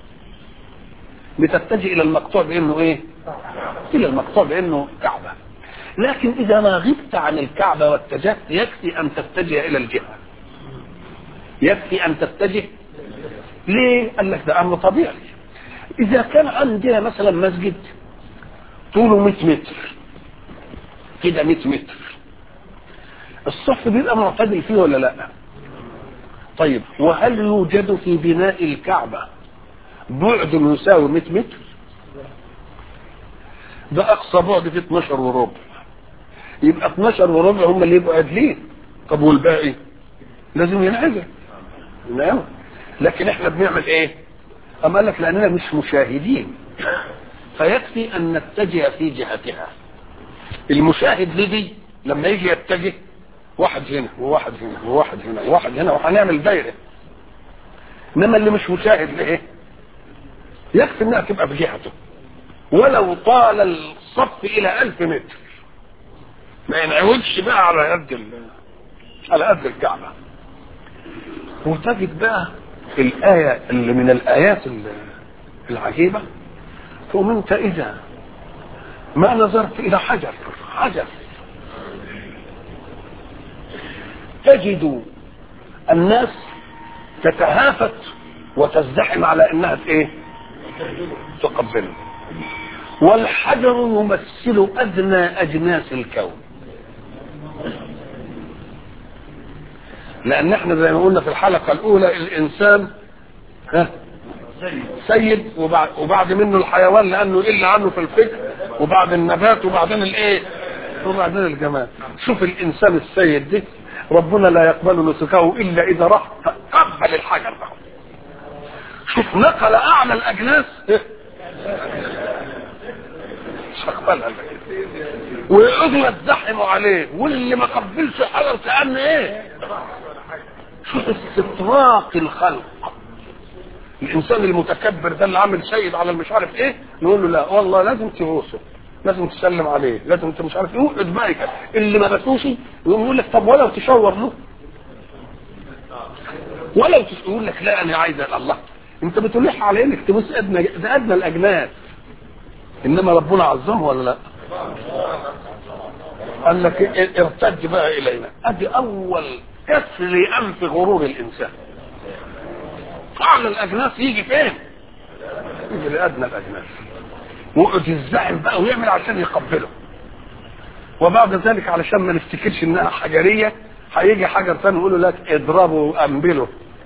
بتتجه الى المقطوع بانه ايه الى المقطوع بانه كعبة لكن اذا ما غبت عن الكعبة واتجهت يكفي ان تتجه الى الجهة يكفي ان تتجه ليه؟ قال لك ده امر طبيعي. اذا كان عندنا مثلا مسجد طوله 100 متر كده 100 متر الصف بيبقى معتدل فيه ولا لا؟ طيب وهل يوجد في بناء الكعبه بعد يساوي 100 متر؟ ده اقصى بعد فيه 12 وربع يبقى 12 وربع هم اللي يبقوا عادلين طب والباقي؟ لازم ينعزل نعم لكن احنا بنعمل ايه اما قال لك لاننا مش مشاهدين فيكفي ان نتجه في جهتها المشاهد لدي لما يجي يتجه واحد هنا وواحد هنا وواحد هنا وواحد هنا وهنعمل دايره انما اللي مش مشاهد لايه يكفي انها تبقى في جهته ولو طال الصف الى ألف متر ما ينعوجش بقى على قد على قد الكعبه وتجد بقى في الآية اللي من الآيات العجيبة تقوم أنت إذا ما نظرت إلى حجر حجر تجد الناس تتهافت وتزدحم على انها ايه تقبله والحجر يمثل ادنى اجناس الكون لان احنا زي ما قلنا في الحلقه الاولى الانسان ها سيد وبعد, وبعد منه الحيوان لانه يقل عنه في الفكر وبعد النبات وبعدين الايه وبعدين الجمال شوف الانسان السيد ده ربنا لا يقبل نسكه الا اذا راح قبل الحجر ده شوف نقل اعلى الاجناس مش هقبلها ويقعدوا يتزحموا عليه واللي ما قبلش حجر كان ايه شوف استطراق الخلق الانسان المتكبر ده اللي عامل سيد على المش عارف ايه نقول له لا والله لازم تبوسه لازم تسلم عليه لازم انت مش عارف يقعد بقى اللي ما بسوش يقوم يقول لك طب ولو تشاور له ولو يقول لك لا انا عايز الله انت بتلح على انك تبوس ادنى ده ادنى الاجناس انما ربنا عظمه ولا لا قال لك ارتد بقى الينا ادي اول كسر لانف غرور الانسان اعلى الاجناس يجي فين يجي لادنى الاجناس ويقعد يزعل بقى ويعمل عشان يقبله وبعد ذلك علشان ما نفتكرش انها حجريه هيجي حجر ثاني يقول له لك اضربه وانبله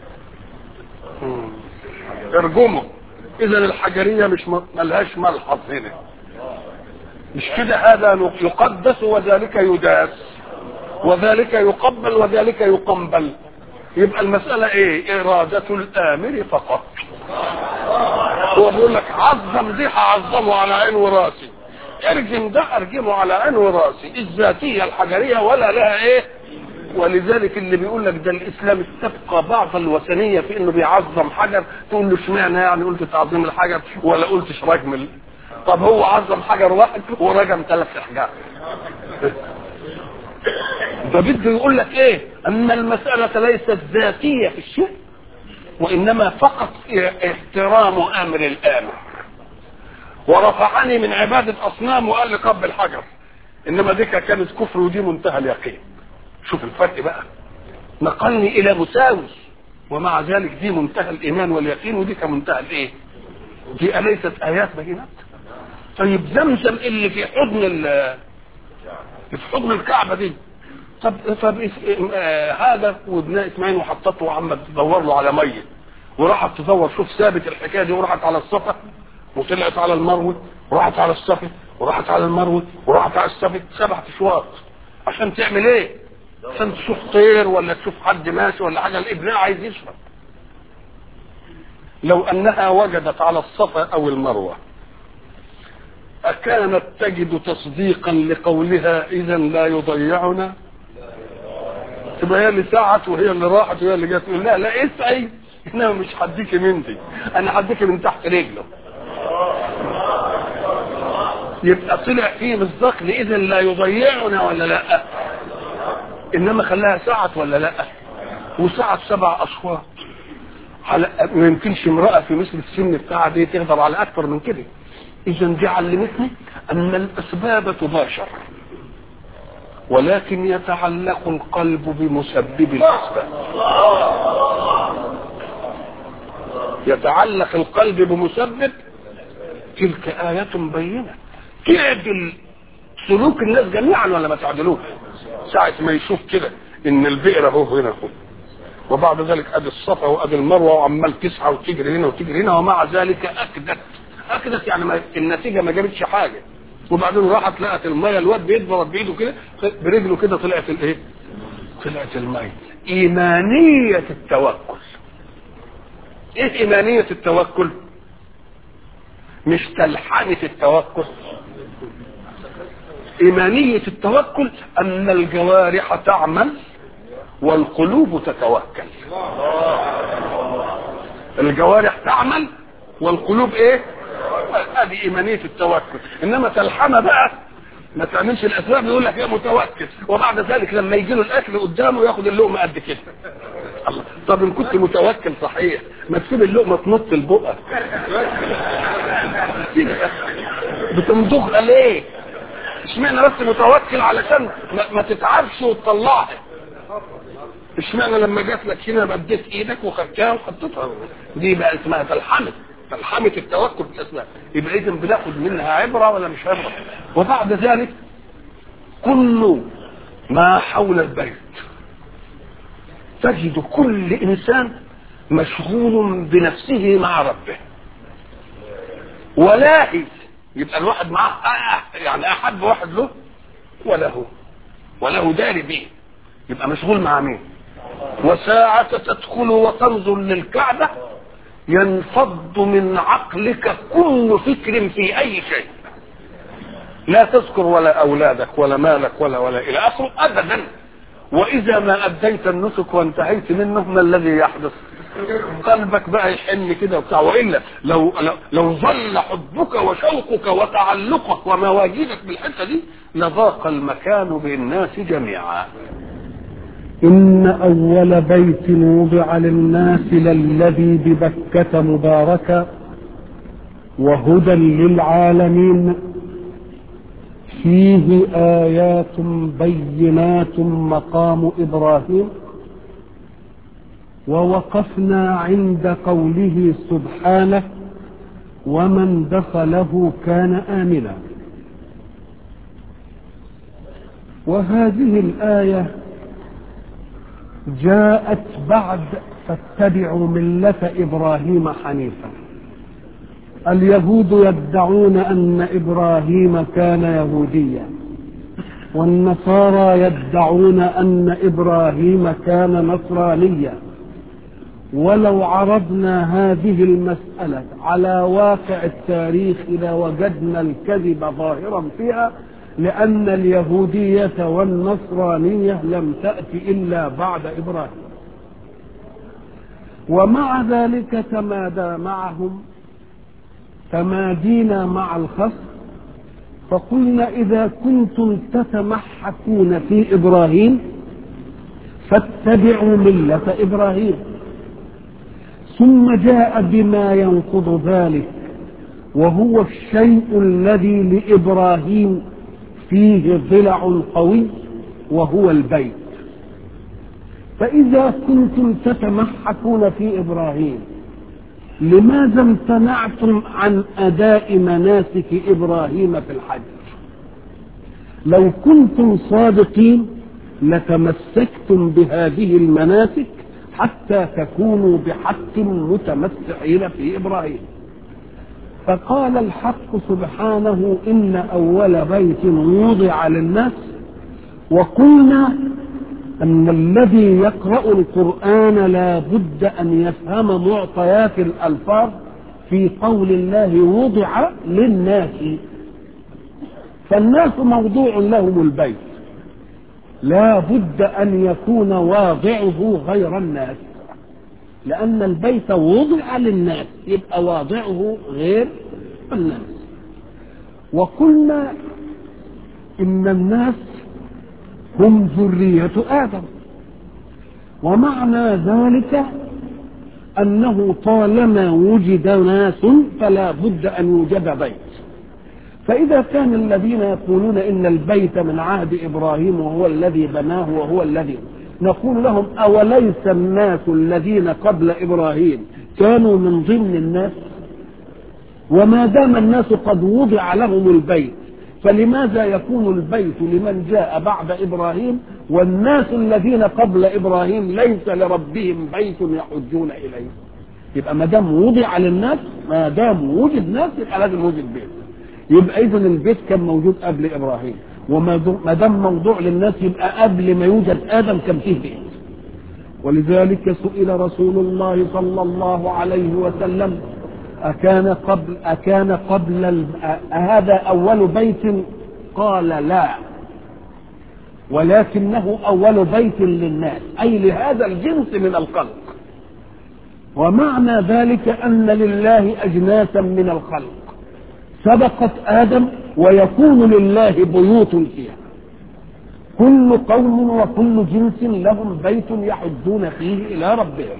ارجمه اذا الحجريه مش ملهاش ملحظ هنا مش كده هذا يقدس وذلك يداس وذلك يقبل وذلك يقنبل يبقى المسألة ايه إرادة الآمر فقط هو بيقول لك عظم دي هعظمه على عين وراسي ارجم ده ارجمه على عين وراسي الذاتية الحجرية ولا لها ايه ولذلك اللي بيقول لك ده الاسلام استبقى بعض الوثنيه في انه بيعظم حجر تقول له اشمعنى يعني قلت تعظيم الحجر ولا قلتش رجم ال... طب هو عظم حجر واحد ورجم ثلاث احجار ده بده يقول لك ايه ان المساله ليست ذاتيه في الشيء وانما فقط احترام امر الامر ورفعني من عباده اصنام وقال لي قبل حجر انما دي كانت كفر ودي منتهى اليقين شوف الفرق بقى نقلني الى مساوي ومع ذلك دي منتهى الايمان واليقين ودي كمنتهى الايه دي اليست ايات بينات طيب زمزم اللي في حضن في حضن الكعبه دي طب طب آه هذا وابناء اسماعيل وحطته وعم تدور له على ميه وراحت تدور شوف ثابت الحكايه دي وراحت على الصفا وطلعت على المروه وراحت على الصفا وراحت على المروه وراحت على السبت سبع اشواط عشان تعمل ايه؟ عشان تشوف طير ولا تشوف حد ماشي ولا حاجه الابناء عايز يشرب لو انها وجدت على الصفا او المروه اكانت تجد تصديقا لقولها اذا لا يضيعنا تبقى هي اللي ساعت وهي اللي راحت وهي اللي جت تقول لا لا اسعي انا مش هديكي من دي انا هديكي من تحت رجله يبقى طلع فيه بالذكر اذا لا يضيعنا ولا لا انما خلاها ساعت ولا لا وساعت سبع اشواط على ما يمكنش امراه في مثل السن بتاعها دي تقدر على اكثر من كده اذا دي علمتني ان الاسباب تباشر ولكن يتعلق القلب بمسبب الاسباب يتعلق القلب بمسبب تلك آية بينة تعدل سلوك الناس جميعا ولا ما تعدلوش ساعة ما يشوف كده ان البئر اهو هنا اهو وبعد ذلك ادي الصفا وادي المروه وعمال تسعى وتجري هنا وتجري هنا ومع ذلك اكدت اكدت يعني ما النتيجه ما جابتش حاجه وبعدين راحت لقت الميه الواد بيضرب بايده كده برجله كده طلعت الايه؟ طلعت الميه ايمانيه التوكل ايه ايمانيه التوكل؟ مش تلحنة التوكل إيمانية التوكل أن الجوارح تعمل والقلوب تتوكل الجوارح تعمل والقلوب ايه ادي ايمانيه التوكل انما تلحمه بقى ما تعملش الاسباب يقول لك يا متوكل وبعد ذلك لما يجي له الاكل قدامه ياخد اللقمه قد كده الله طب ان كنت متوكل صحيح ما تسيب اللقمه تنط لبقك بتمضغها ليه اشمعنى بس متوكل علشان ما, ما تتعبش وتطلعها اشمعنى لما جات لك هنا مديت ايدك وخدتها وحطيتها دي بقى اسمها تلحمه تلحمه التوكل في الاسباب يبقى اذا بناخد منها عبره ولا مش عبره وبعد ذلك كل ما حول البيت تجد كل انسان مشغول بنفسه مع ربه ولاهي يبقى الواحد معاه يعني احب واحد له وله وله داري به يبقى مشغول مع مين وساعة تدخل وتنظر للكعبة ينفض من عقلك كل فكر في أي شيء لا تذكر ولا أولادك ولا مالك ولا ولا إلى آخره أبدا وإذا ما أديت النسك وانتهيت منه ما الذي يحدث قلبك بقى يحن كده وبتاع والا لو لو, لو ظل حبك وشوقك وتعلقك ومواجدك بالحته دي لضاق المكان بالناس جميعا إن أول بيت وضع للناس للذي ببكة مباركا وهدى للعالمين فيه آيات بينات مقام إبراهيم ووقفنا عند قوله سبحانه ومن دخله كان آمنا وهذه الآية جاءت بعد فاتبعوا ملة إبراهيم حنيفا اليهود يدعون أن إبراهيم كان يهوديا والنصارى يدعون أن إبراهيم كان نصرانيا ولو عرضنا هذه المسألة على واقع التاريخ لوجدنا الكذب ظاهرا فيها لأن اليهودية والنصرانية لم تأت إلا بعد إبراهيم ومع ذلك تمادى معهم تمادينا مع الخصم فقلنا إذا كنتم تتمحكون في إبراهيم فاتبعوا ملة إبراهيم ثم جاء بما ينقض ذلك وهو الشيء الذي لإبراهيم فيه ضلع قوي وهو البيت فإذا كنتم تتمحكون في إبراهيم لماذا امتنعتم عن أداء مناسك إبراهيم في الحج لو كنتم صادقين لتمسكتم بهذه المناسك حتى تكونوا بحق متمسعين في إبراهيم فقال الحق سبحانه إن أول بيت وضع للناس وقلنا أن الذي يقرأ القرآن لا بد أن يفهم معطيات الألفاظ في قول الله وضع للناس فالناس موضوع لهم البيت لا بد أن يكون واضعه غير الناس لأن البيت وضع للناس يبقى واضعه غير الناس وقلنا إن الناس هم ذرية آدم ومعنى ذلك أنه طالما وجد ناس فلا بد أن يوجد بيت فإذا كان الذين يقولون إن البيت من عهد إبراهيم وهو الذي بناه وهو الذي نقول لهم أوليس الناس الذين قبل إبراهيم كانوا من ضمن الناس وما دام الناس قد وضع لهم البيت فلماذا يكون البيت لمن جاء بعد إبراهيم والناس الذين قبل إبراهيم ليس لربهم بيت يحجون إليه يبقى ما دام وضع للناس ما دام وجد ناس يبقى لازم وجد بيت يبقى إذا البيت كان موجود قبل إبراهيم وما دام موضوع للناس يبقى قبل ما يوجد ادم كان فيه بيت ولذلك سئل رسول الله صلى الله عليه وسلم أكان قبل أكان قبل هذا أول بيت قال لا ولكنه أول بيت للناس أي لهذا الجنس من الخلق ومعنى ذلك أن لله أجناسا من الخلق سبقت آدم ويكون لله بيوت فيها كل قوم وكل جنس لهم بيت يحجون فيه إلى ربهم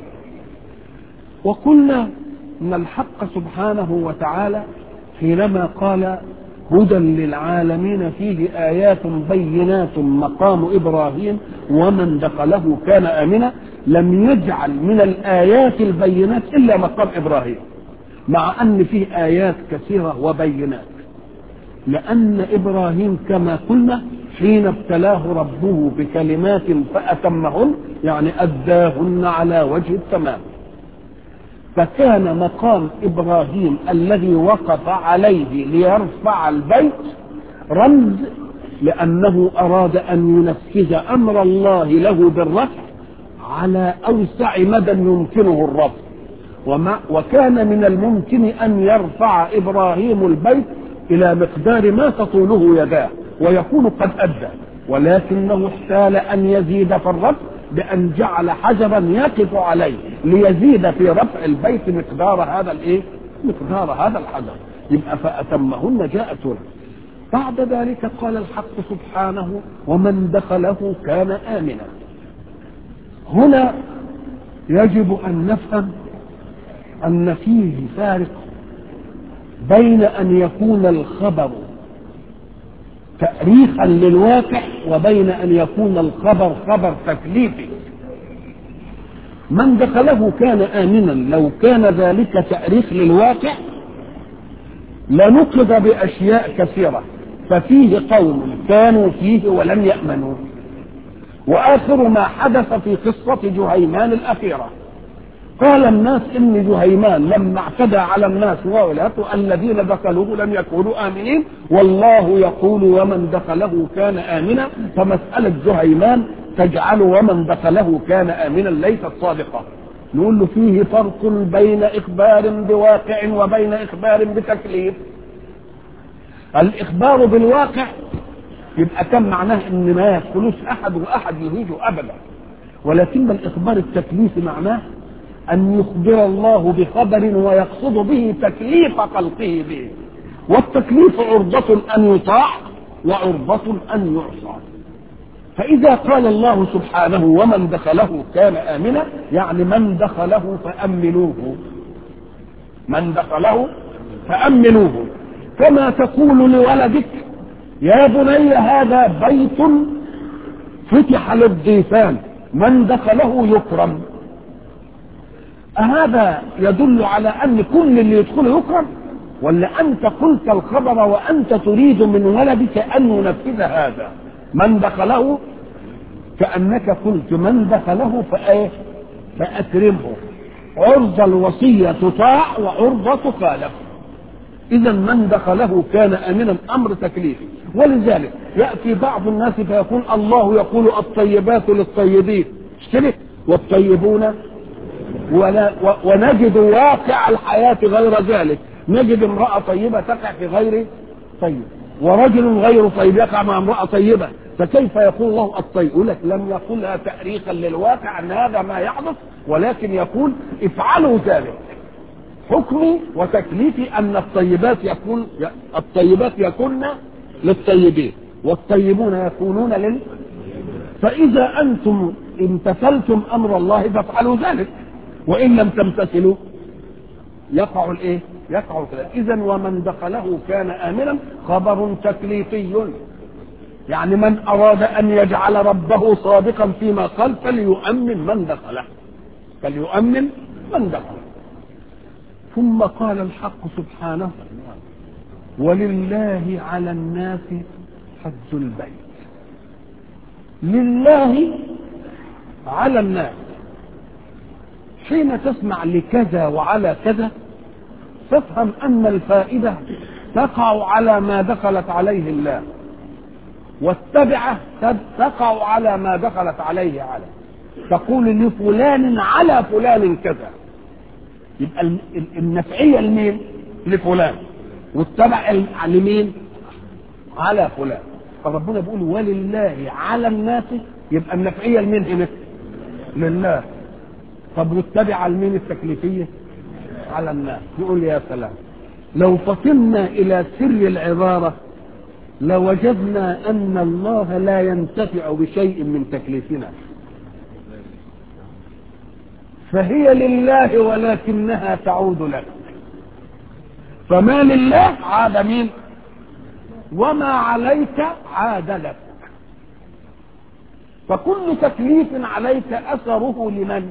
وقلنا أن الحق سبحانه وتعالى حينما قال هدى للعالمين فيه آيات بينات مقام إبراهيم ومن دخله كان آمنا لم يجعل من الآيات البينات إلا مقام إبراهيم مع أن فيه آيات كثيرة وبينات لأن إبراهيم كما قلنا حين ابتلاه ربه بكلمات فأتمهن يعني أداهن على وجه التمام فكان مقام إبراهيم الذي وقف عليه ليرفع البيت رمز لأنه أراد أن ينفذ أمر الله له بالرفع على أوسع مدى يمكنه الرفع وما وكان من الممكن أن يرفع إبراهيم البيت إلى مقدار ما تطوله يداه ويكون قد أدى ولكنه احتال أن يزيد في الرفع بأن جعل حجرا يقف عليه ليزيد في رفع البيت مقدار هذا الايه؟ مقدار هذا الحجر يبقى فأتمهن جاءت هنا بعد ذلك قال الحق سبحانه ومن دخله كان آمنا هنا يجب أن نفهم أن فيه فارق بين أن يكون الخبر تأريخا للواقع وبين أن يكون الخبر خبر تكليفي من دخله كان آمنا لو كان ذلك تأريخ للواقع لنقض بأشياء كثيرة ففيه قوم كانوا فيه ولم يأمنوا وآخر ما حدث في قصة جهيمان الأخيرة قال الناس إن جهيمان لما اعتدى على الناس وولاته الذين دخلوه لم يكونوا آمنين والله يقول ومن دخله كان آمنا فمسألة جهيمان تجعل ومن دخله كان آمنا ليست صادقة نقول له فيه فرق بين إخبار بواقع وبين إخبار بتكليف الإخبار بالواقع يبقى كان معناه إن ما يدخلوش أحد وأحد يهيجه أبدا ولكن الإخبار التكليفي معناه أن يخبر الله بخبر ويقصد به تكليف خلقه به والتكليف عرضة أن يطاع وعرضة أن يعصى فإذا قال الله سبحانه ومن دخله كان آمنا يعني من دخله فأمنوه من دخله فأمنوه كما تقول لولدك يا بني هذا بيت فتح للضيفان من دخله يكرم أهذا يدل على أن كل اللي يدخله يكرم ولا أنت قلت الخبر وأنت تريد من ولدك أن ينفذ هذا من دخله كأنك قلت من دخله فإيه فأكرمه عرض الوصية تطاع وعرضة تخالف اذا من دخله كان امنا امر تكليفي ولذلك ياتي بعض الناس فيقول الله يقول الطيبات للطيبين مش كده والطيبون ولا و- ونجد واقع الحياه غير ذلك نجد امراه طيبه تقع في غير طيب ورجل غير طيب يقع مع امراه طيبه فكيف يقول الله الطيب يقول لك لم يقولها تاريخا للواقع ان هذا ما يحدث ولكن يقول افعلوا ذلك حكمي وتكليفي ان الطيبات يكون الطيبات يكون للطيبين والطيبون يكونون لل فاذا انتم امتثلتم امر الله فافعلوا ذلك وان لم تمتثلوا يقع الايه؟ يقع كذا اذا ومن دخله كان امنا خبر تكليفي يعني من اراد ان يجعل ربه صادقا فيما قال فليؤمن من دخله فليؤمن من دخله ثم قال الحق سبحانه ولله على الناس حج البيت لله على الناس حين تسمع لكذا وعلى كذا تفهم ان الفائده تقع على ما دخلت عليه الله والتبعه تقع على ما دخلت عليه على تقول لفلان على فلان كذا يبقى ال- ال- النفعيه لمين؟ لفلان والتبع ال- لمين؟ على فلان فربنا بيقول ولله على الناس يبقى النفعيه لمين هنا؟ لله طب والتبع لمين التكليفيه؟ على الناس يقول يا سلام لو فطنا الى سر العباره لوجدنا ان الله لا ينتفع بشيء من تكليفنا فهي لله ولكنها تعود لك فما لله عاد مين وما عليك عاد لك فكل تكليف عليك اثره لمن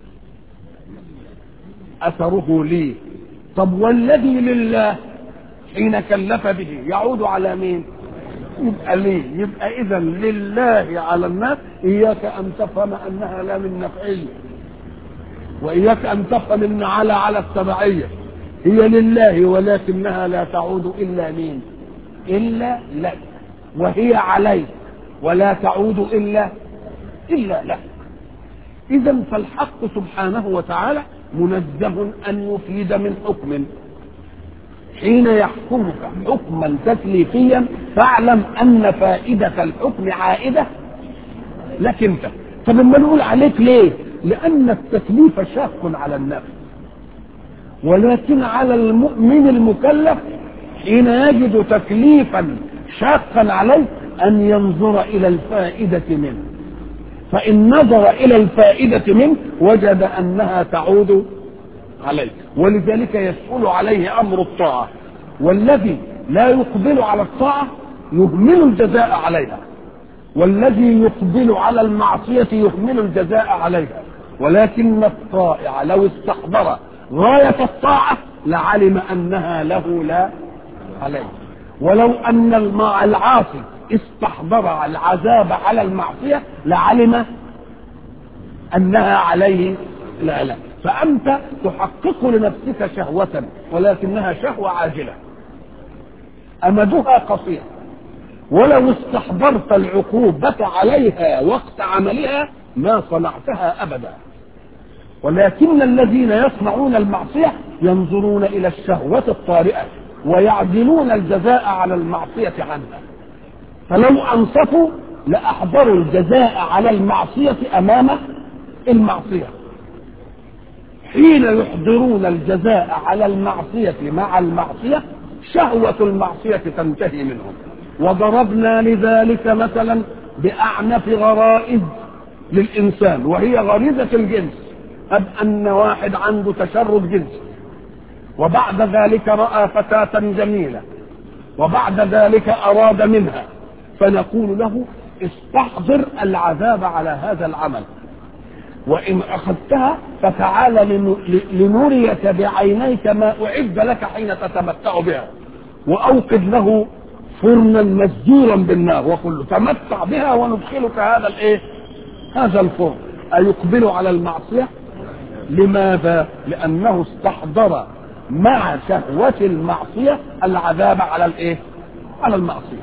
اثره لي طب والذي لله حين كلف به يعود على مين يبقى ليه يبقى اذا لله على الناس اياك ان تفهم انها لا من نفعيه واياك ان تفهم ان على على التبعيه هي لله ولكنها لا تعود الا مين الا لك وهي عليك ولا تعود الا الا لك اذا فالحق سبحانه وتعالى منزه ان يفيد من حكم حين يحكمك حكما تكليفيا فاعلم ان فائده الحكم عائده لك انت طب اما نقول عليك ليه لان التكليف شاق على النفس ولكن على المؤمن المكلف حين يجد تكليفا شاقا عليه ان ينظر الى الفائده منه فان نظر الى الفائده منه وجد انها تعود عليه ولذلك يسهل عليه امر الطاعه والذي لا يقبل على الطاعه يهمل الجزاء عليها والذي يقبل على المعصيه يهمل الجزاء عليها ولكن الطائع لو استحضر غايه الطاعه لعلم انها له لا عليه ولو ان المع- العاصي استحضر العذاب على المعصيه لعلم انها عليه لا لا فانت تحقق لنفسك شهوه ولكنها شهوه عاجله امدها قصير ولو استحضرت العقوبة عليها وقت عملها ما صنعتها أبدا ولكن الذين يصنعون المعصية ينظرون إلى الشهوة الطارئة ويعدلون الجزاء على المعصية عنها فلو أنصفوا لأحضروا الجزاء على المعصية أمام المعصية حين يحضرون الجزاء على المعصية مع المعصية شهوة المعصية تنتهي منهم وضربنا لذلك مثلا بأعنف غرائز للإنسان وهي غريزة الجنس أب أن واحد عنده تشرد جنسي وبعد ذلك رأى فتاة جميلة وبعد ذلك أراد منها فنقول له استحضر العذاب على هذا العمل وإن أخذتها فتعال لن- لنريك بعينيك ما أعد لك حين تتمتع بها وأوقد له فرنا مسجورا بالنار وقل له تمتع بها وندخلك هذا الايه؟ هذا الفرن أيقبل على المعصية؟ لماذا؟ لأنه استحضر مع شهوة المعصية العذاب على الايه على المعصية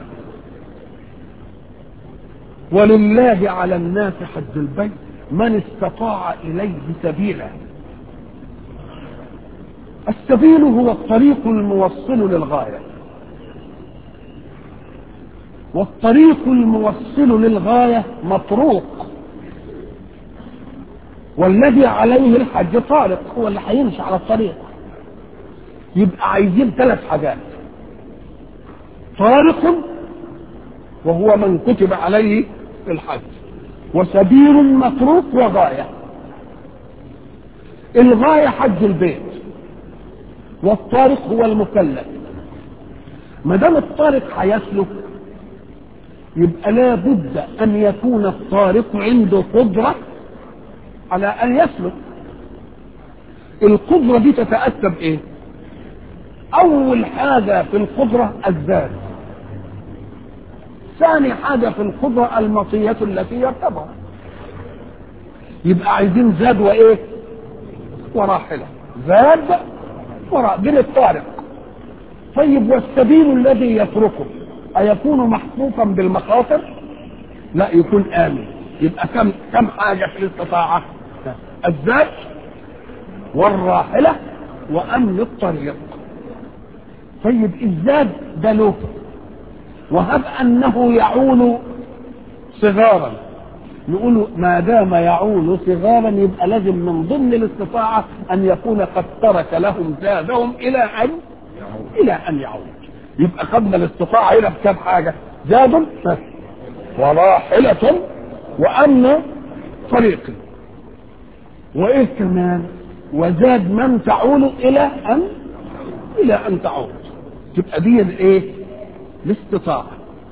ولله على الناس حج البيت من استطاع اليه سبيلا السبيل هو الطريق الموصل للغايه والطريق الموصل للغايه مطروق والذي عليه الحج طارق هو اللي هيمشي على الطريق يبقى عايزين ثلاث حاجات طارق وهو من كتب عليه الحج وسبيل مطروق وغاية الغاية حج البيت والطارق هو المكلف ما دام الطارق هيسلك يبقى لا بد ان يكون الطارق عنده قدرة على ان يسلك القدرة دي تتأتى بايه اول حاجة في القدرة الذات ثاني حاجة في القدرة المطية التي يركبها يبقى عايزين زاد وايه وراحلة زاد وراء دين الطارق طيب والسبيل الذي يتركه أيكون محفوفا بالمخاطر لا يكون آمن يبقى كم كم حاجة في الاستطاعة الذات والراحلة وأمن الطريق طيب الزاد ده له وهب أنه يعول صغارا نقول ما دام يعول صغارا يبقى لازم من ضمن الاستطاعة أن يكون قد ترك لهم زادهم إلى أن إلى أن يعود يبقى خدنا الاستطاعة هنا بكم حاجة زاد وراحلة وأمن طريق وإيه كمان وزاد من تعول إلى أن إلى أن تعود تبقى دي الإيه الاستطاعة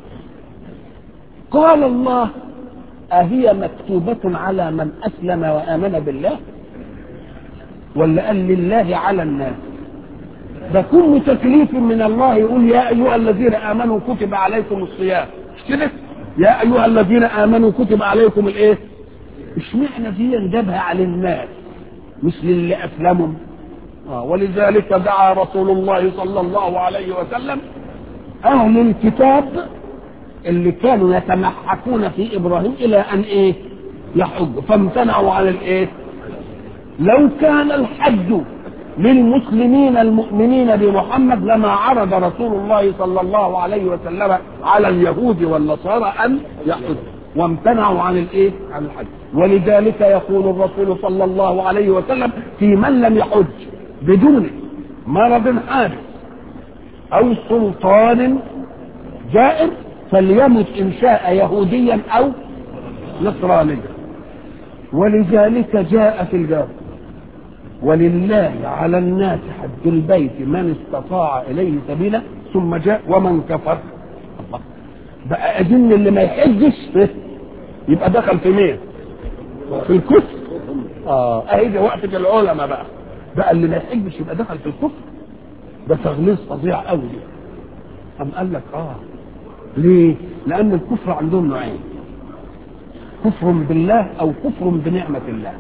قال الله أهي مكتوبة على من أسلم وآمن بالله ولا قال لله على الناس ده كل تكليف من الله يقول يا أيها الذين آمنوا كتب عليكم الصيام مش كده يا أيها الذين آمنوا كتب عليكم الإيه اشمعنى دي جابها على الناس مش للي أسلموا آه ولذلك دعا رسول الله صلى الله عليه وسلم أهل الكتاب اللي كانوا يتمحكون في ابراهيم الى ان ايه يحج فامتنعوا عن الايه لو كان الحج للمسلمين المؤمنين بمحمد لما عرض رسول الله صلى الله عليه وسلم على اليهود والنصارى ان يحجوا وامتنعوا عن الايه عن الحج ولذلك يقول الرسول صلى الله عليه وسلم في من لم يحج بدون مرض حادث او سلطان جائر فليمت إن شاء يهوديا أو نصرانيا ولذلك جاء في الجواب ولله على الناس حج البيت من استطاع إليه سبيلا ثم جاء ومن كفر الله بقى أجن اللي ما يحجش يبقى دخل في مين؟ في الكفر اه اهي دي وقفة العلماء بقى بقى اللي ما يحجش يبقى دخل في الكفر ده تغليظ فظيع قوي دي أم قال لك اه ليه؟ لأن الكفر عندهم نوعين كفر بالله أو كفر بنعمة الله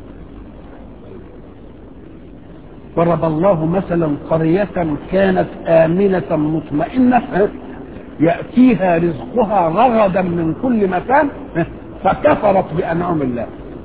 ضرب الله مثلا قرية كانت آمنة مطمئنة يأتيها رزقها رغدا من كل مكان فكفرت بأنعم الله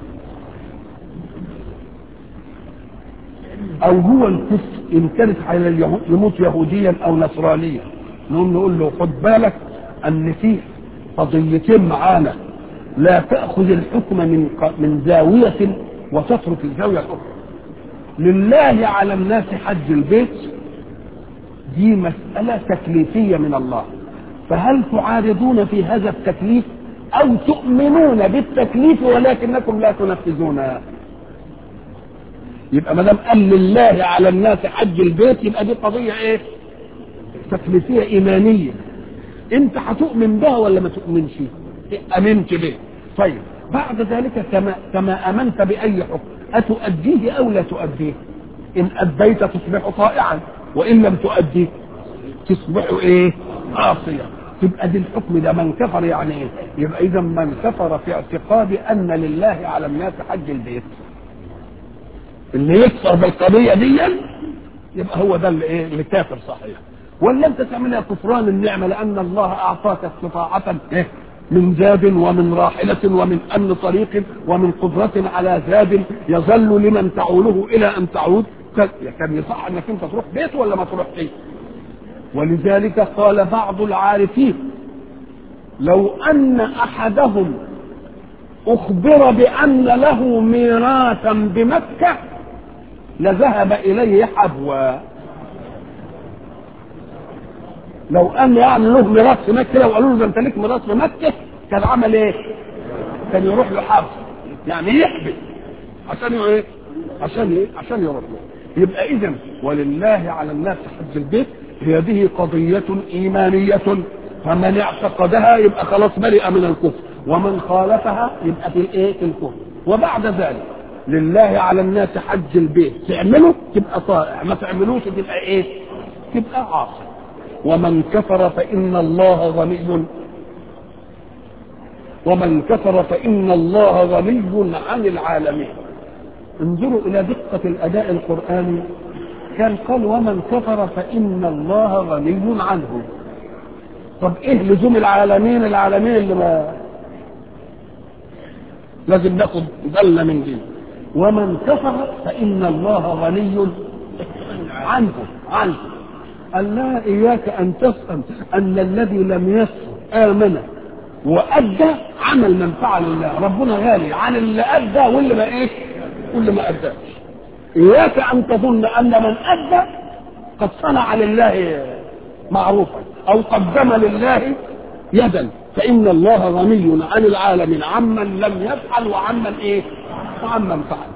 أو هو الكفر إن كانت على اليهود يموت يهوديا أو نصرانيا نقوم نقول له خد بالك ان في قضيتين معانا لا تاخذ الحكم من من زاويه وتترك الزاويه الاخرى لله على الناس حج البيت دي مساله تكليفيه من الله فهل تعارضون في هذا التكليف او تؤمنون بالتكليف ولكنكم لا تنفذونها يبقى ما دام قال لله على الناس حج البيت يبقى دي قضيه ايه تكليفيه ايمانيه انت هتؤمن بها ولا ما تؤمنش امنت به طيب بعد ذلك كما كما امنت باي حكم اتؤديه او لا تؤديه ان اديت تصبح طائعا وان لم تؤدي تصبح ايه عاصيا تبقى دي الحكم ده من كفر يعني ايه يبقى اذا من كفر في اعتقاد ان لله على الناس حج البيت اللي يكفر بالقضيه دي يبقى هو ده اللي ايه اللي كافر صحيح ولا انت تعملها كفران النعمه لان الله اعطاك استطاعه إيه؟ من زاد ومن راحلة ومن أمن طريق ومن قدرة على زاد يظل لمن تعوله إلى أن تعود كان يصح أنك أنت تروح بيت ولا ما تروح بيت ولذلك قال بعض العارفين لو أن أحدهم أخبر بأن له ميراثا بمكة لذهب إليه حبوا لو أن يعني له ميراث في مكة لو قالوا له ده أنت ليك ميراث في مكة كان عمل إيه؟ كان يروح له حبس يعني يحبس عشان ايه؟ عشان ايه؟ عشان يروح له يبقى إذا ولله على الناس حج البيت هذه قضية إيمانية فمن اعتقدها يبقى خلاص برئ من الكفر ومن خالفها يبقى في الايه في الكفر وبعد ذلك لله على الناس حج البيت تعمله تبقى طائع ما تعملوش تبقى ايه تبقى عاصي ومن كفر فإن الله غني ومن كفر فإن الله غني عن العالمين انظروا إلى دقة الأداء القرآني كان قال ومن كفر فإن الله غني عنه طب ايه لزوم العالمين العالمين اللي ما لازم ناخد دله من دي ومن كفر فان الله غني عنه عنه قال لا اياك ان تفهم ان الذي لم يسر امن وادى عمل من فعل الله ربنا غالي عن اللي ادى واللي ما ايه واللي ما اداش اياك ان تظن ان من ادى قد صنع لله معروفا او قدم لله يدا فان الله غني عن العالمين عمن لم يفعل وعمن ايه وعمن فعل